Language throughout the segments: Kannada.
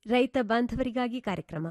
ರೈತ ಬಾಂಧವರಿಗಾಗಿ ಕಾರ್ಯಕ್ರಮ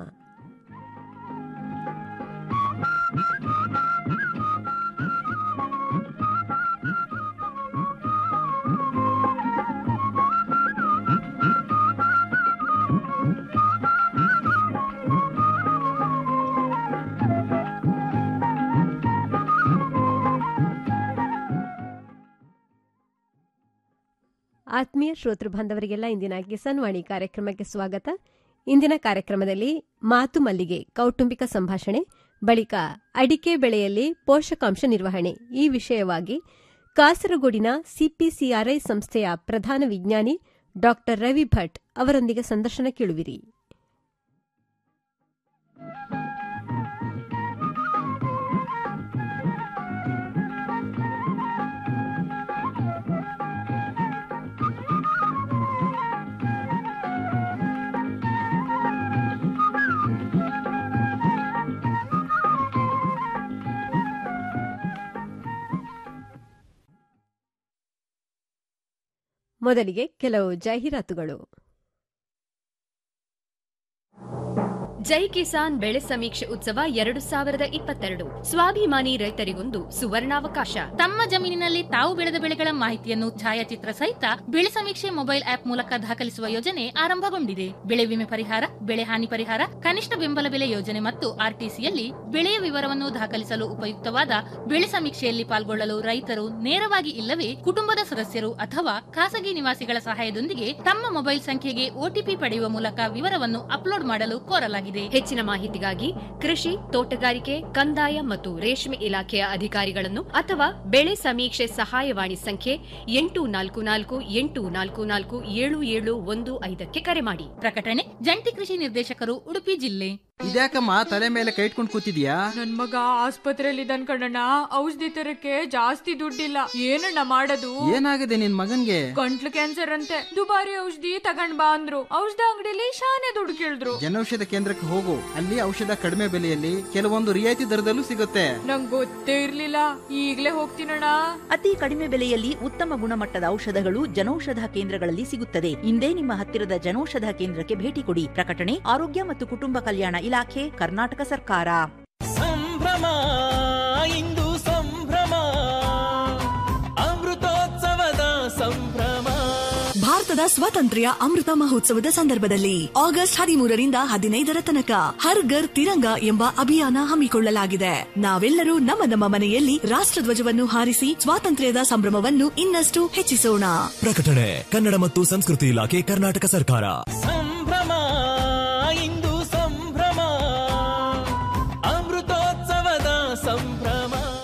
ಆತ್ಮೀಯ ಶ್ರೋತೃ ಬಾಂಧವರಿಗೆಲ್ಲ ಇಂದಿನ ಕಿಸಾನ್ ವಾಣಿ ಕಾರ್ಯಕ್ರಮಕ್ಕೆ ಸ್ವಾಗತ ಇಂದಿನ ಕಾರ್ಯಕ್ರಮದಲ್ಲಿ ಮಾತು ಮಲ್ಲಿಗೆ ಕೌಟುಂಬಿಕ ಸಂಭಾಷಣೆ ಬಳಿಕ ಅಡಿಕೆ ಬೆಳೆಯಲ್ಲಿ ಪೋಷಕಾಂಶ ನಿರ್ವಹಣೆ ಈ ವಿಷಯವಾಗಿ ಕಾಸರಗೋಡಿನ ಸಿಪಿಸಿಆರ್ಐ ಸಂಸ್ಥೆಯ ಪ್ರಧಾನ ವಿಜ್ಞಾನಿ ಡಾ ರವಿ ಭಟ್ ಅವರೊಂದಿಗೆ ಸಂದರ್ಶನ ಕೇಳುವಿರಿ ಮೊದಲಿಗೆ ಕೆಲವು ಜಾಹೀರಾತುಗಳು ಜೈ ಕಿಸಾನ್ ಬೆಳೆ ಸಮೀಕ್ಷೆ ಉತ್ಸವ ಎರಡು ಸಾವಿರದ ಇಪ್ಪತ್ತೆರಡು ಸ್ವಾಭಿಮಾನಿ ರೈತರಿಗೊಂದು ಸುವರ್ಣಾವಕಾಶ ತಮ್ಮ ಜಮೀನಿನಲ್ಲಿ ತಾವು ಬೆಳೆದ ಬೆಳೆಗಳ ಮಾಹಿತಿಯನ್ನು ಛಾಯಾಚಿತ್ರ ಸಹಿತ ಬೆಳೆ ಸಮೀಕ್ಷೆ ಮೊಬೈಲ್ ಆಪ್ ಮೂಲಕ ದಾಖಲಿಸುವ ಯೋಜನೆ ಆರಂಭಗೊಂಡಿದೆ ಬೆಳೆ ವಿಮೆ ಪರಿಹಾರ ಬೆಳೆ ಹಾನಿ ಪರಿಹಾರ ಕನಿಷ್ಠ ಬೆಂಬಲ ಬೆಲೆ ಯೋಜನೆ ಮತ್ತು ಆರ್ಟಿಸಿಯಲ್ಲಿ ಬೆಳೆಯ ವಿವರವನ್ನು ದಾಖಲಿಸಲು ಉಪಯುಕ್ತವಾದ ಬೆಳೆ ಸಮೀಕ್ಷೆಯಲ್ಲಿ ಪಾಲ್ಗೊಳ್ಳಲು ರೈತರು ನೇರವಾಗಿ ಇಲ್ಲವೇ ಕುಟುಂಬದ ಸದಸ್ಯರು ಅಥವಾ ಖಾಸಗಿ ನಿವಾಸಿಗಳ ಸಹಾಯದೊಂದಿಗೆ ತಮ್ಮ ಮೊಬೈಲ್ ಸಂಖ್ಯೆಗೆ ಒಟಿಪಿ ಪಡೆಯುವ ಮೂಲಕ ವಿವರವನ್ನು ಅಪ್ಲೋಡ್ ಮಾಡಲು ಕೋರಲಾಗಿದೆ ಹೆಚ್ಚಿನ ಮಾಹಿತಿಗಾಗಿ ಕೃಷಿ ತೋಟಗಾರಿಕೆ ಕಂದಾಯ ಮತ್ತು ರೇಷ್ಮೆ ಇಲಾಖೆಯ ಅಧಿಕಾರಿಗಳನ್ನು ಅಥವಾ ಬೆಳೆ ಸಮೀಕ್ಷೆ ಸಹಾಯವಾಣಿ ಸಂಖ್ಯೆ ಎಂಟು ನಾಲ್ಕು ನಾಲ್ಕು ಎಂಟು ನಾಲ್ಕು ನಾಲ್ಕು ಏಳು ಏಳು ಒಂದು ಐದಕ್ಕೆ ಕರೆ ಮಾಡಿ ಪ್ರಕಟಣೆ ಜಂಟಿ ಕೃಷಿ ನಿರ್ದೇಶಕರು ಉಡುಪಿ ಜಿಲ್ಲೆ ಇದ್ಯಾಕಮ್ಮ ತಲೆ ಮೇಲೆ ಕೈ ಇಟ್ಕೊಂಡು ಕೂತಿದ್ಯಾ ನನ್ ಮಗ ಆಸ್ಪತ್ರೆಯಲ್ಲಿ ಇದ್ದಾನ್ ಕಣಣ್ಣ ಔಷಧಿ ತರಕ್ಕೆ ಜಾಸ್ತಿ ದುಡ್ಡಿಲ್ಲ ಏನಣ್ಣ ಮಾಡೋದು ಏನಾಗಿದೆ ನಿನ್ ಮಗನ್ಗೆ ಗಂಟ್ಲು ಕ್ಯಾನ್ಸರ್ ಅಂತೆ ದುಬಾರಿ ಔಷಧಿ ತಗೊಂಡ್ ಬಾ ಅಂದ್ರು ಔಷಧ ಅಂಗಡಿಲಿ ಶಾನೆ ದುಡ್ಡು ಕೇಳಿದ್ರು ಜನೌಷಧ ಕೇಂದ್ರಕ್ಕೆ ಹೋಗು ಅಲ್ಲಿ ಔಷಧ ಕಡಿಮೆ ಬೆಲೆಯಲ್ಲಿ ಕೆಲವೊಂದು ರಿಯಾಯಿತಿ ದರದಲ್ಲೂ ಸಿಗುತ್ತೆ ನಂಗ್ ಗೊತ್ತೇ ಇರ್ಲಿಲ್ಲ ಈಗ್ಲೇ ಹೋಗ್ತೀನಣ್ಣ ಅತಿ ಕಡಿಮೆ ಬೆಲೆಯಲ್ಲಿ ಉತ್ತಮ ಗುಣಮಟ್ಟದ ಔಷಧಗಳು ಜನೌಷಧ ಕೇಂದ್ರಗಳಲ್ಲಿ ಸಿಗುತ್ತದೆ ಇಂದೇ ನಿಮ್ಮ ಹತ್ತಿರದ ಜನೌಷಧ ಕೇಂದ್ರಕ್ಕೆ ಭೇಟಿ ಕೊಡಿ ಪ್ರಕಟಣೆ ಆರೋಗ್ಯ ಮತ್ತು ಕುಟುಂಬ ಕಲ್ಯಾಣ ಇಲಾಖೆ ಕರ್ನಾಟಕ ಸರ್ಕಾರ ಸಂಭ್ರಮ ಇಂದು ಸಂಭ್ರಮ ಅಮೃತೋತ್ಸವದ ಸಂಭ್ರಮ ಭಾರತದ ಸ್ವಾತಂತ್ರ್ಯ ಅಮೃತ ಮಹೋತ್ಸವದ ಸಂದರ್ಭದಲ್ಲಿ ಆಗಸ್ಟ್ ಹದಿಮೂರರಿಂದ ಹದಿನೈದರ ತನಕ ಹರ್ ಘರ್ ತಿರಂಗ ಎಂಬ ಅಭಿಯಾನ ಹಮ್ಮಿಕೊಳ್ಳಲಾಗಿದೆ ನಾವೆಲ್ಲರೂ ನಮ್ಮ ನಮ್ಮ ಮನೆಯಲ್ಲಿ ರಾಷ್ಟ್ರಧ್ವಜವನ್ನು ಹಾರಿಸಿ ಸ್ವಾತಂತ್ರ್ಯದ ಸಂಭ್ರಮವನ್ನು ಇನ್ನಷ್ಟು ಹೆಚ್ಚಿಸೋಣ ಪ್ರಕಟಣೆ ಕನ್ನಡ ಮತ್ತು ಸಂಸ್ಕೃತಿ ಇಲಾಖೆ ಕರ್ನಾಟಕ ಸರ್ಕಾರ ಸಂಭ್ರಮ ಇಂದು ಸಂಭ್ರಮ ಅಮೃತೋತ್ಸವದ ಸಂಭ್ರಮ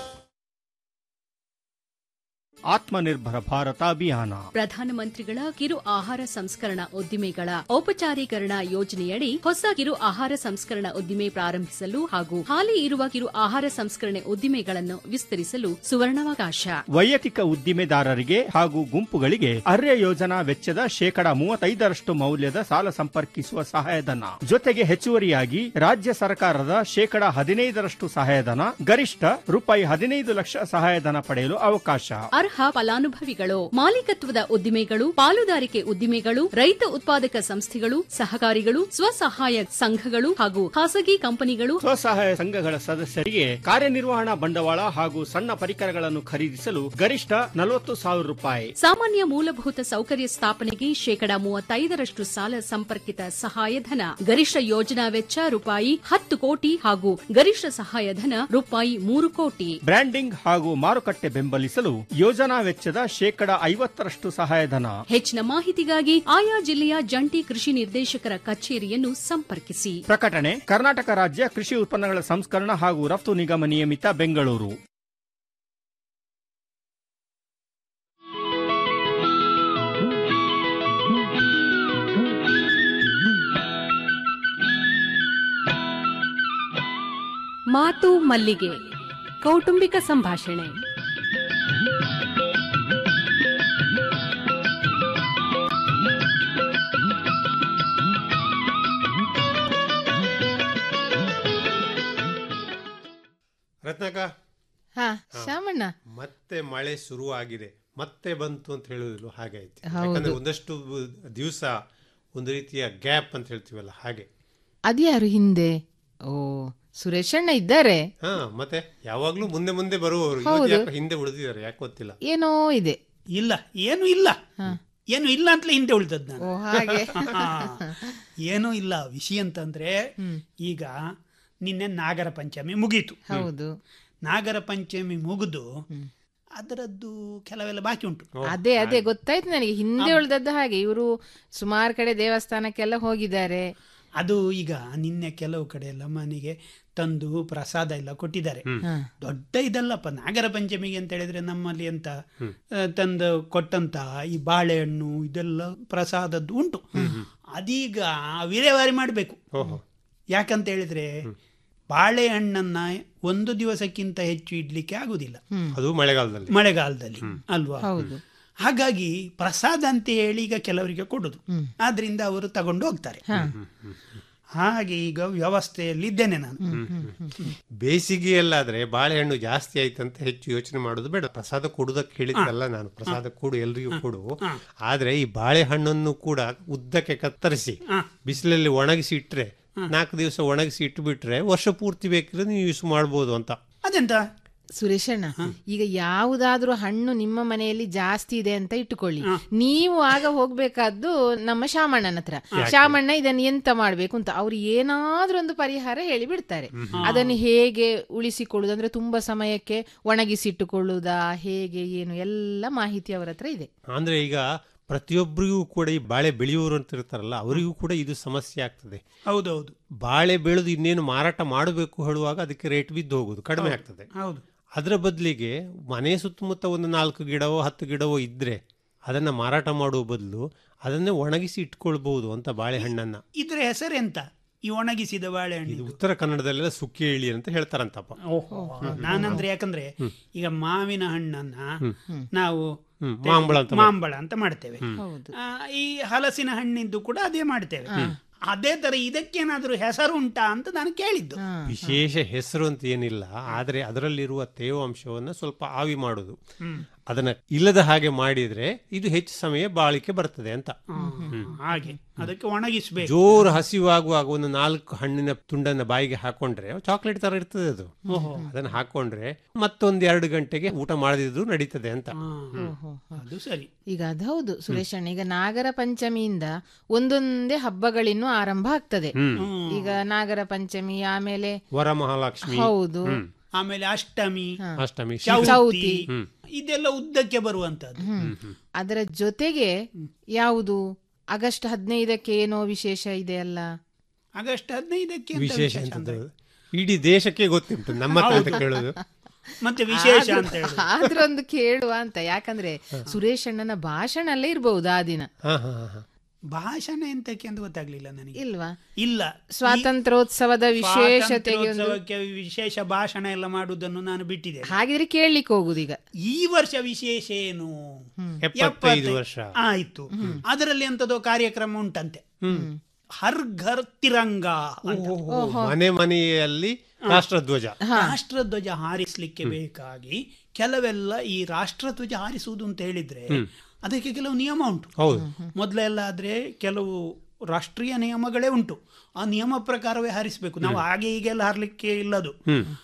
ಆತ್ಮನಿರ್ಭರ ಭಾರತ ಅಭಿಯಾನ ಪ್ರಧಾನಮಂತ್ರಿಗಳ ಕಿರು ಆಹಾರ ಸಂಸ್ಕರಣಾ ಉದ್ದಿಮೆಗಳ ಔಪಚಾರೀಕರಣ ಯೋಜನೆಯಡಿ ಹೊಸ ಕಿರು ಆಹಾರ ಸಂಸ್ಕರಣಾ ಉದ್ದಿಮೆ ಪ್ರಾರಂಭಿಸಲು ಹಾಗೂ ಹಾಲಿ ಇರುವ ಕಿರು ಆಹಾರ ಸಂಸ್ಕರಣೆ ಉದ್ದಿಮೆಗಳನ್ನು ವಿಸ್ತರಿಸಲು ಸುವರ್ಣಾವಕಾಶ ವೈಯಕ್ತಿಕ ಉದ್ದಿಮೆದಾರರಿಗೆ ಹಾಗೂ ಗುಂಪುಗಳಿಗೆ ಅರ್ಯ ಯೋಜನಾ ವೆಚ್ಚದ ಶೇಕಡ ಮೂವತ್ತೈದರಷ್ಟು ಮೌಲ್ಯದ ಸಾಲ ಸಂಪರ್ಕಿಸುವ ಸಹಾಯಧನ ಜೊತೆಗೆ ಹೆಚ್ಚುವರಿಯಾಗಿ ರಾಜ್ಯ ಸರ್ಕಾರದ ಶೇಕಡ ಹದಿನೈದರಷ್ಟು ಸಹಾಯಧನ ಗರಿಷ್ಠ ರೂಪಾಯಿ ಹದಿನೈದು ಲಕ್ಷ ಸಹಾಯಧನ ಪಡೆಯಲು ಅವಕಾಶ ಅರ್ಹ ಫಲಾನುಭವಿಗಳು ಮಾಲೀಕತ್ವದ ಉದ್ದಿಮೆಗಳು ಪಾಲುದಾರಿಕೆ ಉದ್ದಿಮೆಗಳು ರೈತ ಉತ್ಪಾದಕ ಸಂಸ್ಥೆಗಳು ಸಹಕಾರಿಗಳು ಸ್ವಸಹಾಯ ಸಂಘಗಳು ಹಾಗೂ ಖಾಸಗಿ ಕಂಪನಿಗಳು ಸ್ವಸಹಾಯ ಸಂಘಗಳ ಸದಸ್ಯರಿಗೆ ಕಾರ್ಯನಿರ್ವಹಣಾ ಬಂಡವಾಳ ಹಾಗೂ ಸಣ್ಣ ಪರಿಕರಗಳನ್ನು ಖರೀದಿಸಲು ಗರಿಷ್ಠ ನಲವತ್ತು ಸಾವಿರ ರೂಪಾಯಿ ಸಾಮಾನ್ಯ ಮೂಲಭೂತ ಸೌಕರ್ಯ ಸ್ಥಾಪನೆಗೆ ಶೇಕಡ ಮೂವತ್ತೈದರಷ್ಟು ಸಾಲ ಸಂಪರ್ಕಿತ ಸಹಾಯಧನ ಗರಿಷ್ಠ ಯೋಜನಾ ವೆಚ್ಚ ರೂಪಾಯಿ ಹತ್ತು ಕೋಟಿ ಹಾಗೂ ಗರಿಷ್ಠ ಸಹಾಯಧನ ರೂಪಾಯಿ ಮೂರು ಕೋಟಿ ಬ್ರ್ಯಾಂಡಿಂಗ್ ಹಾಗೂ ಮಾರುಕಟ್ಟೆ ಬೆಂಬಲಿಸಲು ಯೋಜನಾ ವೆಚ್ಚದ ಶೇಕಡ ಐವತ್ತರಷ್ಟು ಸಹಾಯಧನ ಹೆಚ್ಚಿನ ಮಾಹಿತಿಗಾಗಿ ಆಯಾ ಜಿಲ್ಲೆಯ ಜಂಟಿ ಕೃಷಿ ನಿರ್ದೇಶಕರ ಕಚೇರಿಯನ್ನು ಸಂಪರ್ಕಿಸಿ ಪ್ರಕಟಣೆ ಕರ್ನಾಟಕ ರಾಜ್ಯ ಕೃಷಿ ಉತ್ಪನ್ನಗಳ ಸಂಸ್ಕರಣ ಹಾಗೂ ರಫ್ತು ನಿಗಮ ನಿಯಮಿತ ಬೆಂಗಳೂರು ಮಾತು ಮಲ್ಲಿಗೆ ಕೌಟುಂಬಿಕ ಸಂಭಾಷಣೆ ರತ್ನಾಕ ಹಾ ಶಾಮಣ್ಣ ಮತ್ತೆ ಮಳೆ ಶುರು ಆಗಿದೆ ಮತ್ತೆ ಬಂತು ಅಂತ ಹೇಳುದಿಲ್ಲ ಹಾಗಾಯ್ತು ಹೌದು. ಯಾಕಂದ್ರೆ ಒಂದಷ್ಟು ದಿವಸ ಒಂದು ರೀತಿಯ ಗ್ಯಾಪ್ ಅಂತ ಹೇಳ್ತೀವಲ್ಲ ಹಾಗೆ ಅದ್ಯಾರು ಹಿಂದೆ ಓ ಸುರೇಶ್ ಅಣ್ಣ ಇದ್ದಾರೆ ಹಾ ಮತ್ತೆ ಯಾವಾಗ್ಲೂ ಮುಂದೆ ಮುಂದೆ ಬರುವವರು ಇವತ್ತು ಹೌದು. ಯಾಕೋ ಹಿಂದೆ ಉಳಿದಿದ್ದಾರೆ ಯಾಕೆ ಗೊತ್ತಿಲ್ಲ ಏನೋ ಇದೆ ಇಲ್ಲ ಏನು ಇಲ್ಲ ಏನು ಇಲ್ಲ ಅಂತಲೇ ಹಿಂದೆ ಉಳಿದದ್ದು ನಾನು ಓ ಹಾಗೆ ಹಾ. ಏನೂ ಇಲ್ಲ ವಿಷಯ ಅಂತಂದ್ರೆ ಈಗ ನಿನ್ನೆ ನಾಗರ ಪಂಚಮಿ ಮುಗೀತು ಹೌದು ನಾಗರ ಪಂಚಮಿ ಮುಗಿದು ಅದರದ್ದು ಕೆಲವೆಲ್ಲ ಬಾಕಿ ಉಂಟು ಅದೇ ಅದೇ ಗೊತ್ತಾಯ್ತು ನನಗೆ ಹಿಂದೆ ಉಳ್ದದ್ದು ಹಾಗೆ ಇವರು ಸುಮಾರು ಕಡೆ ದೇವಸ್ಥಾನಕ್ಕೆಲ್ಲ ಹೋಗಿದ್ದಾರೆ ಅದು ಈಗ ನಿನ್ನೆ ಕೆಲವು ಕಡೆ ಎಲ್ಲ ಮನೆಗೆ ತಂದು ಪ್ರಸಾದ ಎಲ್ಲ ಕೊಟ್ಟಿದ್ದಾರೆ ಹಾ. ದೊಡ್ಡ ಇದಲ್ಲಪ್ಪ ನಾಗರ ಪಂಚಮಿಗೆ ಅಂತ ಹೇಳಿದ್ರೆ ನಮ್ಮಲ್ಲಿ ಅಂತ ಆ, ತಂದು ಕೊಟ್ಟಂತ ಈ ಬಾಳೆಹಣ್ಣು ಇದೆಲ್ಲ ಪ್ರಸಾದದ್ದು ಉಂಟು ಅದೀಗ ವಿಲೇವಾರಿ ಮಾಡಬೇಕು ಯಾಕಂತ ಹೇಳಿದ್ರೆ ಬಾಳೆಹಣ್ಣನ್ನ ಒಂದು ದಿವಸಕ್ಕಿಂತ ಹೆಚ್ಚು ಇಡ್ಲಿಕ್ಕೆ ಆಗುದಿಲ್ಲ ಅದು ಮಳೆಗಾಲದಲ್ಲಿ ಮಳೆಗಾಲದಲ್ಲಿ ಅಲ್ವಾ ಹೌದು. ಹಾಗಾಗಿ ಪ್ರಸಾದ ಅಂತ ಹೇಳಿ ಈಗ ಕೆಲವರಿಗೆ ಕೊಡುದು ಆದ್ರಿಂದ ಅವರು ತಗೊಂಡು ಹೋಗ್ತಾರೆ ಹಾಗೆ ಈಗ ವ್ಯವಸ್ಥೆಯಲ್ಲಿ ಇದ್ದೇನೆ ನಾನು ಬೇಸಿಗೆಯಲ್ಲಾದ್ರೆ ಬಾಳೆಹಣ್ಣು ಜಾಸ್ತಿ ಆಯ್ತಂತ ಹೆಚ್ಚು ಯೋಚನೆ ಮಾಡೋದು ಬೇಡ ಪ್ರಸಾದ ಕೊಡುದಕ್ಕೆ ಹೇಳಿದ್ದಲ್ಲ ನಾನು ಪ್ರಸಾದ ಕೊಡು ಎಲ್ರಿಗೂ ಕೊಡು ಆದ್ರೆ ಈ ಬಾಳೆಹಣ್ಣನ್ನು ಕೂಡ ಉದ್ದಕ್ಕೆ ಕತ್ತರಿಸಿ ಬಿಸಿಲಲ್ಲಿ ಒಣಗಿಸಿ ಇಟ್ರೆ ನಾಲ್ಕು ದಿವಸ ಒಣಗಿಸಿ ಇಟ್ಟುಬಿಟ್ರೆ ವರ್ಷ ಪೂರ್ತಿ ಬೇಕಿದ್ರೆ ನೀವು ಯೂಸ್ ಮಾಡ್ಬೋದು ಅಂತ ಅದೆಂತ ಸುರೇಶ್ ಅಣ್ಣ ಈಗ ಯಾವುದಾದ್ರೂ ಹಣ್ಣು ನಿಮ್ಮ ಮನೆಯಲ್ಲಿ ಜಾಸ್ತಿ ಇದೆ ಅಂತ ಇಟ್ಟುಕೊಳ್ಳಿ ನೀವು ಆಗ ಹೋಗ್ಬೇಕಾದ್ದು ನಮ್ಮ ಶಾಮಣ್ಣನ ಹತ್ರ ಶಾಮಣ್ಣ ಇದನ್ನು ಎಂತ ಮಾಡ್ಬೇಕು ಅಂತ ಅವ್ರು ಏನಾದ್ರೂ ಒಂದು ಪರಿಹಾರ ಹೇಳಿ ಬಿಡ್ತಾರೆ ಅದನ್ನು ಹೇಗೆ ಉಳಿಸಿಕೊಳ್ಳುದು ಅಂದ್ರೆ ತುಂಬಾ ಸಮಯಕ್ಕೆ ಒಣಗಿಸಿಟ್ಟುಕೊಳ್ಳುವುದಾ ಹೇಗೆ ಏನು ಎಲ್ಲ ಮಾಹಿತಿ ಅವರ ಹತ್ರ ಇದೆ ಅಂದ್ರೆ ಈಗ ಪ್ರತಿಯೊಬ್ಬರಿಗೂ ಕೂಡ ಈ ಬಾಳೆ ಬೆಳೆಯುವವರು ಅಂತ ಇರ್ತಾರಲ್ಲ ಅವರಿಗೂ ಕೂಡ ಇದು ಸಮಸ್ಯೆ ಆಗ್ತದೆ ಹೌದೌದು ಬಾಳೆ ಬೆಳೆದು ಇನ್ನೇನು ಮಾರಾಟ ಮಾಡಬೇಕು ಹೇಳುವಾಗ ಅದಕ್ಕೆ ರೇಟ್ ಬಿದ್ದು ಹೋಗುದು ಕಡಿಮೆ ಆಗ್ತದೆ ಹೌದು ಅದರ ಬದಲಿಗೆ ಮನೆ ಸುತ್ತಮುತ್ತ ಒಂದು ನಾಲ್ಕು ಗಿಡವೋ ಹತ್ತು ಗಿಡವೋ ಇದ್ರೆ ಅದನ್ನ ಮಾರಾಟ ಮಾಡುವ ಬದಲು ಅದನ್ನೇ ಒಣಗಿಸಿ ಇಟ್ಕೊಳ್ಬಹುದು ಅಂತ ಬಾಳೆಹಣ್ಣನ್ನ ಇದ್ರ ಹೆಸರೆಂತ ಈ ಒಣಗಿಸಿದ ಬಾಳೆಹಣ್ಣು ಇದು ಉತ್ತರ ಕನ್ನಡದಲ್ಲೆಲ್ಲ ಸುಕ್ಕಿ ಇಳಿ ಅಂತ ಹೇಳ್ತಾರಂತಪ್ಪ ಓಹೋ ನಾನಂದ್ರೆ ಯಾಕಂದ್ರೆ ಈಗ ಮಾವಿನ ಹಣ್ಣನ್ನ ನಾವು ಹ್ಮ್, ಮಾಂಬಳ ಅಂತ ಮಾಂಬಳ ಅಂತ ಮಾಡ್ತೇವೆ ಹೌದು ಆ, ಈ ಹಲಸಿನ ಹಣ್ಣಿದ್ದು ಕೂಡ ಅದೇ ಮಾಡ್ತೇವೆ ಅದೇ ತರ ಇದಕ್ಕೇನಾದ್ರೂ ಹೆಸರು ಉಂಟಾ ಅಂತ ನಾನು ಕೇಳಿದ್ದು ವಿಶೇಷ ಹೆಸರು ಅಂತ ಏನಿಲ್ಲ ಆದ್ರೆ ಅದರಲ್ಲಿರುವ ತೇವಾಂಶವನ್ನ ಸ್ವಲ್ಪ ಆವಿ ಮಾಡುದು ಅದನ್ನ ಇಲ್ಲದ ಹಾಗೆ ಮಾಡಿದ್ರೆ ಇದು ಹೆಚ್ಚು ಸಮಯ ಬಾಳಿಕೆ ಬರ್ತದೆ ಅಂತ ಹ್ಮ್. ಹಾಗೆ ಅದಕ್ಕೆ ಒಣಗಿಸ್ಬೇಕು ಜೋರು ಹಸಿವಾಗುವಾಗ ಒಂದು ನಾಲ್ಕು ಹಣ್ಣಿನ ತುಂಡನ್ನ ಬಾಯಿಗೆ ಹಾಕೊಂಡ್ರೆ ಚಾಕ್ಲೇಟ್ ತರ ಇರ್ತದೆ ಅದು ಅದನ್ನ ಹಾಕೊಂಡ್ರೆ ಮತ್ತೊಂದ್ ಎರಡು ಗಂಟೆಗೆ ಊಟ ಮಾಡದಿದ್ರು ನಡೀತದೆ ಅಂತ ಅದು ಸರಿ ಈಗ ಅದು ಹೌದು ಸುರೇಶ್ ಅಣ್ಣ ಈಗ ನಾಗರ ಪಂಚಮಿಯಿಂದ ಒಂದೊಂದೇ ಹಬ್ಬಗಳಿನ್ನು ಆರಂಭ ಆಗ್ತದೆ ಈಗ ನಾಗರ ಪಂಚಮಿ ಆಮೇಲೆ ವರಮಹಾಲಕ್ಷ್ಮಿ ಹೌದು ಹ್ಮ್. ಆಮೇಲೆ ಅಷ್ಟಮಿ ಅಷ್ಟಮಿ ಚೌತಿ ಹ್ಮ್. ಇದೆಲ್ಲ ಉದ್ದಕ್ಕೆ ಬರುವಂತದ್ದು ಅದರ ಜೊತೆಗೆ ಯಾವುದು ಆಗಸ್ಟ್ ಹದಿನೈದಕ್ಕೆ ಏನೋ ವಿಶೇಷ ಇದೆ ಅಲ್ಲ ಆಗಸ್ಟ್ ಹದಿನೈದಕ್ಕೆ ಎಂತ ವಿಶೇಷ ಅಂತ ಇಡೀ ದೇಶಕ್ಕೆ ಗೊತ್ತುಂಟು ನಮ್ಮ ಹತ್ರ ಅಂತ ಕೇಳೋದು ಮತ್ತೆ ವಿಶೇಷ ಆದ್ರೂ- ಅಂತ ಹೇಳುದು ಆದ್ರೊಂದು ಕೇಳುವ ಅಂತ ಯಾಕಂದ್ರೆ ಸುರೇಶ್ ಅಣ್ಣನ ಭಾಷಣ ಅಲ್ಲೇ ಇರ್ಬಹುದು ಆ ದಿನ ಹಾ ಹಾ ಹಾ ಭಾಷಣ ಎಂತಕ್ಕೆ ಅಂತ ಗೊತ್ತಾಗ್ಲಿಲ್ಲ ನನಗೆ ಇಲ್ವಾ ಇಲ್ಲ ಸ್ವಾತಂತ್ರ್ಯೋತ್ಸವದ ವಿಶೇಷತೆಗೆ ಒಂದು ಸ್ವಾತಂತ್ರ್ಯೋತ್ಸವಕ್ಕೆ ವಿಶೇಷ ಭಾಷಣ ಎಲ್ಲ ಮಾಡುವುದನ್ನು ನಾನು ಬಿಟ್ಟಿದ್ದೆ ಹಾಗಿದ್ರೆ ಕೇಳಲಿಕ್ಕೆ ಹೋಗುದು ಈಗ ಈ ವರ್ಷ ವಿಶೇಷ ಏನು ಎಪ್ಪತ್ತೈದು ಎಪ್ಪತ್ತೈ- ವರ್ಷ ಆಯ್ತು ಅದರಲ್ಲಿ ಎಂತದೋ ಕಾರ್ಯಕ್ರಮ ಉಂಟಂತೆ ಹರ್ ಘರ್ ತಿರಂಗ ಅಂತ. ಮನೆ ಮನೆಯಲ್ಲಿ ರಾಷ್ಟ್ರಧ್ವಜ ರಾಷ್ಟ್ರಧ್ವಜ ಹಾರಿಸ್ಲಿಕ್ಕೆ ಬೇಕಾಗಿ ಕೆಲವೆಲ್ಲ ಈ ರಾಷ್ಟ್ರಧ್ವಜ ಹಾರಿಸುವುದು ಅಂತ ಹೇಳಿದ್ರೆ ಅದಕ್ಕೆ ಕೆಲವು ನಿಯಮ ಉಂಟು ಹೌದು ಮೊದಲೆಲ್ಲ ಆದ್ರೆ ಕೆಲವು ರಾಷ್ಟ್ರೀಯ ನಿಯಮಗಳೇ ಉಂಟು ಆ ನಿಯಮ ಪ್ರಕಾರವೇ ಹಾರಿಸಬೇಕು ನಾವು ಹಾಗೆ ಹೀಗೆಲ್ಲ ಹಾರ್ಲಿಕ್ಕೆ ಇಲ್ಲದು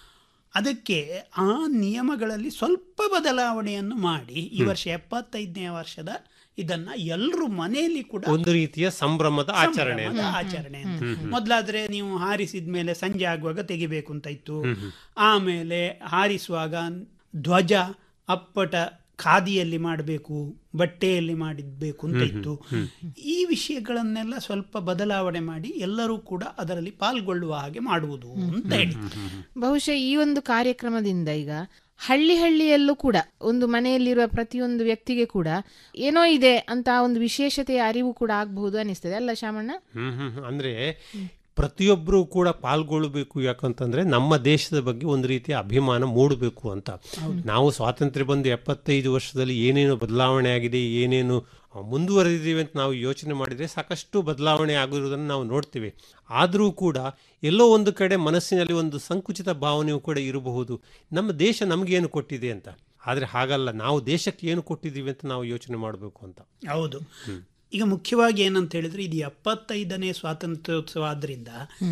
ಅದಕ್ಕೆ ಆ ನಿಯಮಗಳಲ್ಲಿ ಸ್ವಲ್ಪ ಬದಲಾವಣೆಯನ್ನು ಮಾಡಿ ಈ ವರ್ಷ ಎಪ್ಪತ್ತೈದನೇ ವರ್ಷದ ಇದನ್ನ ಎಲ್ಲರೂ ಮನೆಯಲ್ಲಿ ಕೂಡ ಒಂದು ರೀತಿಯ ಸಂಭ್ರಮದ ಆಚರಣೆ ಅಂತ. ಸಂಭ್ರಮದ ಆಚರಣೆ ಅಂತ ಮೊದಲಾದ್ರೆ ನೀವು ಹಾರಿಸಿದ ಮೇಲೆ ಸಂಜೆ ಆಗುವಾಗ ತೆಗಿಬೇಕು ಅಂತ ಇತ್ತು ಆಮೇಲೆ ಹಾರಿಸುವಾಗ ಧ್ವಜ ಅಪ್ಪಟ ಖಾದಿಯಲ್ಲಿ ಮಾಡಬೇಕು ಬಟ್ಟೆಯಲ್ಲಿ ಮಾಡಿದ್ಬೇಕು ಅಂತ ಇತ್ತು ಈ ವಿಷಯಗಳನ್ನೆಲ್ಲ ಸ್ವಲ್ಪ ಬದಲಾವಣೆ ಮಾಡಿ ಎಲ್ಲರೂ ಕೂಡ ಅದರಲ್ಲಿ ಪಾಲ್ಗೊಳ್ಳುವ ಹಾಗೆ ಮಾಡುವುದು ಅಂತ ಹೇಳಿ ಬಹುಶಃ ಈ ಒಂದು ಕಾರ್ಯಕ್ರಮದಿಂದ ಈಗ ಹಳ್ಳಿ ಹಳ್ಳಿಯಲ್ಲೂ ಕೂಡ ಒಂದು ಮನೆಯಲ್ಲಿರುವ ಪ್ರತಿಯೊಂದು ವ್ಯಕ್ತಿಗೆ ಕೂಡ ಏನೋ ಇದೆ ಅಂತ ಒಂದು ವಿಶೇಷತೆಯ ಅರಿವು ಕೂಡ ಆಗಬಹುದು ಅನಿಸ್ತದೆ ಅಲ್ಲ ಶಾಮಣ್ಣ ಹ್ಮ್ ಹ್ಮ್ ಹ್ಮ್. ಅಂದ್ರೆ ಪ್ರತಿಯೊಬ್ಬರು ಕೂಡ ಪಾಲ್ಗೊಳ್ಳಬೇಕು ಯಾಕಂತಂದ್ರೆ ನಮ್ಮ ದೇಶದ ಬಗ್ಗೆ ಒಂದು ರೀತಿಯ ಅಭಿಮಾನ ಮೂಡಬೇಕು ಅಂತ ನಾವು ಸ್ವಾತಂತ್ರ್ಯ ಬಂದು ಎಪ್ಪತ್ತೈದು ವರ್ಷದಲ್ಲಿ ಏನೇನು ಬದಲಾವಣೆ ಆಗಿದೆ ಏನೇನು ಆ, ಮುಂದುವರೆದಿದ್ದೀವಿ ಅಂತ ನಾವು ಯೋಚನೆ ಮಾಡಿದರೆ ಸಾಕಷ್ಟು ಬದಲಾವಣೆ ಆಗಿರುವುದನ್ನು ನಾವು ನೋಡ್ತೀವಿ ಆದರೂ ಕೂಡ ಎಲ್ಲೋ ಒಂದು ಕಡೆ ಮನಸ್ಸಿನಲ್ಲಿ ಒಂದು ಸಂಕುಚಿತ ಭಾವನೆಯೂ ಕೂಡ ಇರಬಹುದು ನಮ್ಮ ದೇಶ ನಮಗೇನು ಕೊಟ್ಟಿದೆ ಅಂತ ಆದರೆ ಹಾಗಲ್ಲ ನಾವು ದೇಶಕ್ಕೆ ಏನು ಕೊಟ್ಟಿದ್ದೀವಿ ಅಂತ ನಾವು ಯೋಚನೆ ಮಾಡಬೇಕು ಅಂತ ಹೌದು ಈಗ ಮುಖ್ಯವಾಗಿ ಏನಂತ ಹೇಳಿದ್ರೆ ಇದು ಎಪ್ಪತ್ತೈದನೇ ಸ್ವಾತಂತ್ರ್ಯೋತ್ಸವ ಆದ್ರಿಂದ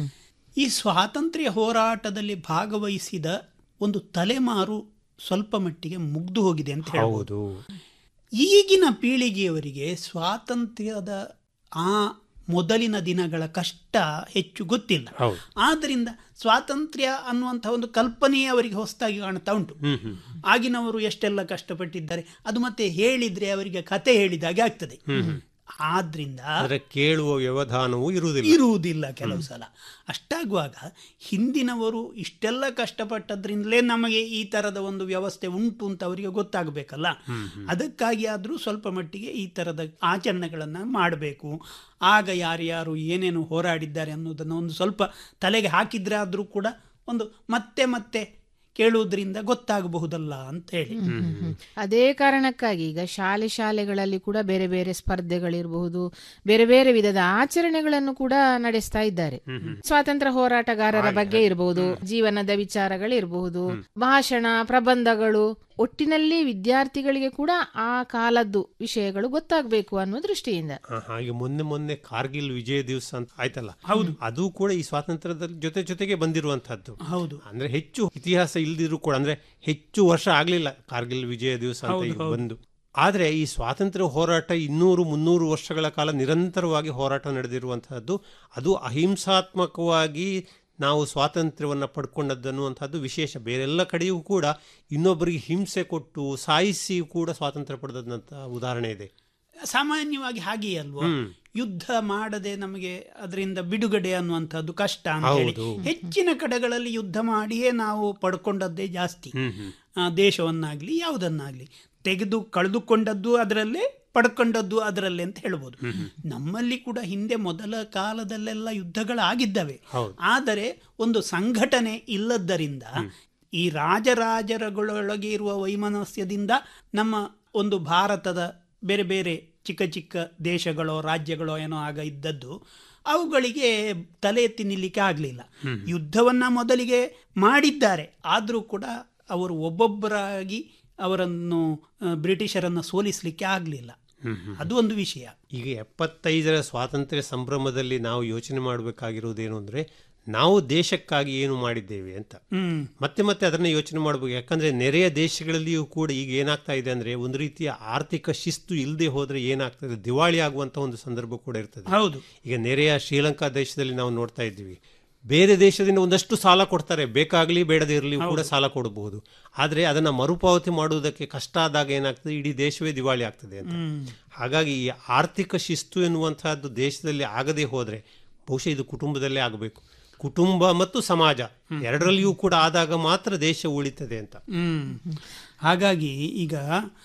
ಈ ಸ್ವಾತಂತ್ರ್ಯ ಹೋರಾಟದಲ್ಲಿ ಭಾಗವಹಿಸಿದ ಒಂದು ತಲೆಮಾರು ಸ್ವಲ್ಪ ಮಟ್ಟಿಗೆ ಮುಗ್ದು ಹೋಗಿದೆ ಅಂತ ಹೇಳ್ಬೋದು ಹೌದು ಈಗಿನ ಪೀಳಿಗೆಯವರಿಗೆ ಸ್ವಾತಂತ್ರ್ಯದ ಆ ಮೊದಲಿನ ದಿನಗಳ ಕಷ್ಟ ಹೆಚ್ಚು ಗೊತ್ತಿಲ್ಲ ಹೌದು ಆದ್ದರಿಂದ ಸ್ವಾತಂತ್ರ್ಯ ಅನ್ನುವಂಥ ಒಂದು ಕಲ್ಪನೆಯೇ ಅವರಿಗೆ ಹೊಸದಾಗಿ ಕಾಣ್ತಾ ಉಂಟು ಹ್ಮ್ ಹ್ಮ್ ಆಗಿನವರು ಎಷ್ಟೆಲ್ಲ ಕಷ್ಟಪಟ್ಟಿದ್ದಾರೆ ಅದು ಮತ್ತೆ ಹೇಳಿದ್ರೆ ಅವರಿಗೆ ಕತೆ ಹೇಳಿದಾಗೆ ಆಗ್ತದೆ ಹ್ಮ್ ಹ್ಮ್. ಆದ್ರಿಂದ ಆದ್ರೆ ಕೇಳುವ ವ್ಯವಧಾನವೂ ಇರುವುದಿಲ್ಲ ಇರುವುದಿಲ್ಲ ಕೆಲವು ಸಲ ಅಷ್ಟಾಗುವಾಗ ಹಿಂದಿನವರು ಇಷ್ಟೆಲ್ಲ ಕಷ್ಟಪಟ್ಟದ್ರಿಂದಲೇ ನಮಗೆ ಈ ತರದ ಒಂದು ವ್ಯವಸ್ಥೆ ಉಂಟು ಅಂತ ಅವರಿಗೆ ಗೊತ್ತಾಗಬೇಕಲ್ಲ ಅದಕ್ಕಾಗಿ ಆದರೂ ಸ್ವಲ್ಪ ಮಟ್ಟಿಗೆ ಈ ತರದ ಆಚರಣೆಗಳನ್ನು ಮಾಡಬೇಕು ಆಗ ಯಾರ್ಯಾರು ಏನೇನು ಹೋರಾಡಿದ್ದಾರೆ ಅನ್ನೋದನ್ನು ಒಂದು ಸ್ವಲ್ಪ ತಲೆಗೆ ಹಾಕಿದ್ರೆ ಆದರೂ ಕೂಡ ಒಂದು ಮತ್ತೆ ಮತ್ತೆ ಕೇಳುವುದರಿಂದ ಗೊತ್ತಾಗಬಹುದಲ್ಲ ಅಂತ ಹೇಳಿ ಅದೇ ಕಾರಣಕ್ಕಾಗಿ ಈಗ ಶಾಲೆ ಶಾಲೆಗಳಲ್ಲಿ ಕೂಡ ಬೇರೆ ಬೇರೆ ಸ್ಪರ್ಧೆಗಳಿರಬಹುದು ಬೇರೆ ಬೇರೆ ವಿಧದ ಆಚರಣೆಗಳನ್ನು ಕೂಡ ನಡೆಸ್ತಾ ಇದ್ದಾರೆ ಸ್ವಾತಂತ್ರ್ಯ ಹೋರಾಟಗಾರರ ಬಗ್ಗೆ ಇರಬಹುದು ಜೀವನದ ವಿಚಾರಗಳಿರಬಹುದು ಭಾಷಣ ಪ್ರಬಂಧಗಳು ಒಟ್ಟಿನಲ್ಲಿ ವಿದ್ಯಾರ್ಥಿಗಳಿಗೆ ಕೂಡ ಆ ಕಾಲದ್ದು ವಿಷಯಗಳು ಗೊತ್ತಾಗಬೇಕು ಅನ್ನೋ ದೃಷ್ಟಿಯಿಂದ ಆ, ಹಾಗೆ ಮೊನ್ನೆ ಮೊನ್ನೆ ಕಾರ್ಗಿಲ್ ವಿಜಯ ದಿವಸ ಅಂತ ಆಯ್ತಲ್ಲ ಹೌದು ಅದು ಕೂಡ ಈ ಸ್ವಾತಂತ್ರ್ಯದ ಜೊತೆ ಜೊತೆಗೆ ಬಂದಿರುವಂತಹದ್ದು ಹೌದು ಅಂದ್ರೆ ಹೆಚ್ಚು ಇತಿಹಾಸ ಇಲ್ದಿದ್ರು ಕೂಡ ಅಂದ್ರೆ ಹೆಚ್ಚು ವರ್ಷ ಆಗ್ಲಿಲ್ಲ ಕಾರ್ಗಿಲ್ ವಿಜಯ ದಿವಸ ಅಂತ ಹೌದು, ಈಗ ಹೌದು. ಬಂದು ಆದ್ರೆ ಈ ಸ್ವಾತಂತ್ರ್ಯ ಹೋರಾಟ ಇನ್ನೂರು ಮುನ್ನೂರು ವರ್ಷಗಳ ಕಾಲ ನಿರಂತರವಾಗಿ ಹೋರಾಟ ನಡೆದಿರುವಂತಹದ್ದು ಅದು ಅಹಿಂಸಾತ್ಮಕವಾಗಿ ನಾವು ಸ್ವಾತಂತ್ರ್ಯವನ್ನು ಪಡ್ಕೊಂಡದ್ದು ಅನ್ನುವಂಥದ್ದು ವಿಶೇಷ ಬೇರೆಲ್ಲ ಕಡೆಯೂ ಕೂಡ ಇನ್ನೊಬ್ಬರಿಗೆ ಹಿಂಸೆ ಕೊಟ್ಟು ಸಾಯಿಸಿ ಕೂಡ ಸ್ವಾತಂತ್ರ್ಯ ಪಡೆದಂತ ಉದಾಹರಣೆ ಇದೆ ಸಾಮಾನ್ಯವಾಗಿ ಹಾಗೆಯೇ ಅಲ್ವಾ ಹ್ಮ್. ಯುದ್ಧ ಮಾಡದೆ ನಮಗೆ ಅದರಿಂದ ಬಿಡುಗಡೆ ಅನ್ನುವಂಥದ್ದು ಕಷ್ಟ ಅಂತ ಹೇಳಿ ಹೌದು. ಹೆಚ್ಚಿನ ಕಡೆಗಳಲ್ಲಿ ಯುದ್ಧ ಮಾಡಿಯೇ ನಾವು ಪಡ್ಕೊಂಡದ್ದೇ ಜಾಸ್ತಿ ಹ್ಮ್ ಹ್ಮ್ ಆ, ದೇಶವನ್ನಾಗ್ಲಿ ಯಾವುದನ್ನಾಗ್ಲಿ ತೆಗೆದು ಕಳೆದುಕೊಂಡದ್ದು ಅದರಲ್ಲೇ ಪಡ್ಕೊಂಡದ್ದು ಅದರಲ್ಲೇ ಅಂತ ಹೇಳ್ಬೋದು ನಮ್ಮಲ್ಲಿ ಕೂಡ ಹಿಂದೆ ಮೊದಲ ಕಾಲದಲ್ಲೆಲ್ಲ ಯುದ್ಧಗಳಾಗಿದ್ದವೆ ಹೌದು. ಆದರೆ ಒಂದು ಸಂಘಟನೆ ಇಲ್ಲದ್ದರಿಂದ ಈ ರಾಜರಾಜರಗಳೊಳಗೆ ಇರುವ ವೈಮನಸ್ಯದಿಂದ ನಮ್ಮ ಒಂದು ಭಾರತದ ಬೇರೆ ಬೇರೆ ಚಿಕ್ಕ ಚಿಕ್ಕ ದೇಶಗಳೋ ರಾಜ್ಯಗಳೋ ಏನೋ ಆಗ ಇದ್ದದ್ದು ಅವುಗಳಿಗೆ ತಲೆ ಎತ್ತಿ ನಿಲ್ಲಿಕ್ಕೆ ಆಗಲಿಲ್ಲ ಯುದ್ಧವನ್ನ ಮೊದಲಿಗೆ ಮಾಡಿದ್ದಾರೆ ಆದರೂ ಕೂಡ ಅವರು ಒಬ್ಬೊಬ್ಬರಾಗಿ ಅವರನ್ನು ಆ, ಬ್ರಿಟಿಷರನ್ನು ಸೋಲಿಸಲಿಕ್ಕೆ ಆಗಲಿಲ್ಲ ಅದು ಒಂದು ವಿಷಯ ಈಗ ಎಪ್ಪತ್ತೈದರ ಸ್ವಾತಂತ್ರ್ಯ ಸಂಭ್ರಮದಲ್ಲಿ ನಾವು ಯೋಚನೆ ಮಾಡಬೇಕಾಗಿರುವುದೇನು ಅಂದ್ರೆ ನಾವು ದೇಶಕ್ಕಾಗಿ ಏನು ಮಾಡಿದ್ದೇವೆ ಅಂತ ಹ್ಮ್ ಮತ್ತೆ ಮತ್ತೆ ಅದನ್ನ ಯೋಚನೆ ಮಾಡಬೇಕು ಯಾಕಂದ್ರೆ ನೆರೆಯ ದೇಶಗಳಲ್ಲಿಯೂ ಕೂಡ ಈಗ ಏನಾಗ್ತಾ ಇದೆ ಅಂದ್ರೆ ಒಂದು ರೀತಿಯ ಆರ್ಥಿಕ ಶಿಸ್ತು ಇಲ್ಲದೆ ಹೋದ್ರೆ ಏನಾಗ್ತದೆ ದಿವಾಳಿ ಆಗುವಂತ ಒಂದು ಸಂದರ್ಭ ಕೂಡ ಇರ್ತದೆ ಹೌದು ಈಗ ನೆರೆಯ ಶ್ರೀಲಂಕಾ ದೇಶದಲ್ಲಿ ನಾವು ನೋಡ್ತಾ ಇದ್ದೀವಿ ಬೇರೆ ದೇಶದಿಂದ ಒಂದಷ್ಟು ಸಾಲ ಕೊಡ್ತಾರೆ ಬೇಕಾಗಲಿ ಬೇಡದೇ ಇರಲಿ ಕೂಡ ಸಾಲ ಕೊಡಬಹುದು ಆದರೆ ಅದನ್ನ ಮರುಪಾವತಿ ಮಾಡುವುದಕ್ಕೆ ಕಷ್ಟ ಆದಾಗ ಏನಾಗ್ತದೆ ಇಡೀ ದೇಶವೇ ದಿವಾಳಿ ಆಗ್ತದೆ ಅಂತ ಹಾಗಾಗಿ ಈ ಆರ್ಥಿಕ ಶಿಸ್ತು ಎನ್ನುವಂತಹದ್ದು ದೇಶದಲ್ಲಿ ಆಗದೆ ಹೋದ್ರೆ ಬಹುಶಃ ಇದು ಕುಟುಂಬದಲ್ಲೇ ಆಗಬೇಕು ಕುಟುಂಬ ಮತ್ತು ಸಮಾಜ ಎರಡರಲ್ಲಿಯೂ ಕೂಡ ಆದಾಗ ಮಾತ್ರ ದೇಶ ಉಳಿತದೆ ಅಂತ ಹ್ಮ್ ಹಾಗಾಗಿ ಈಗ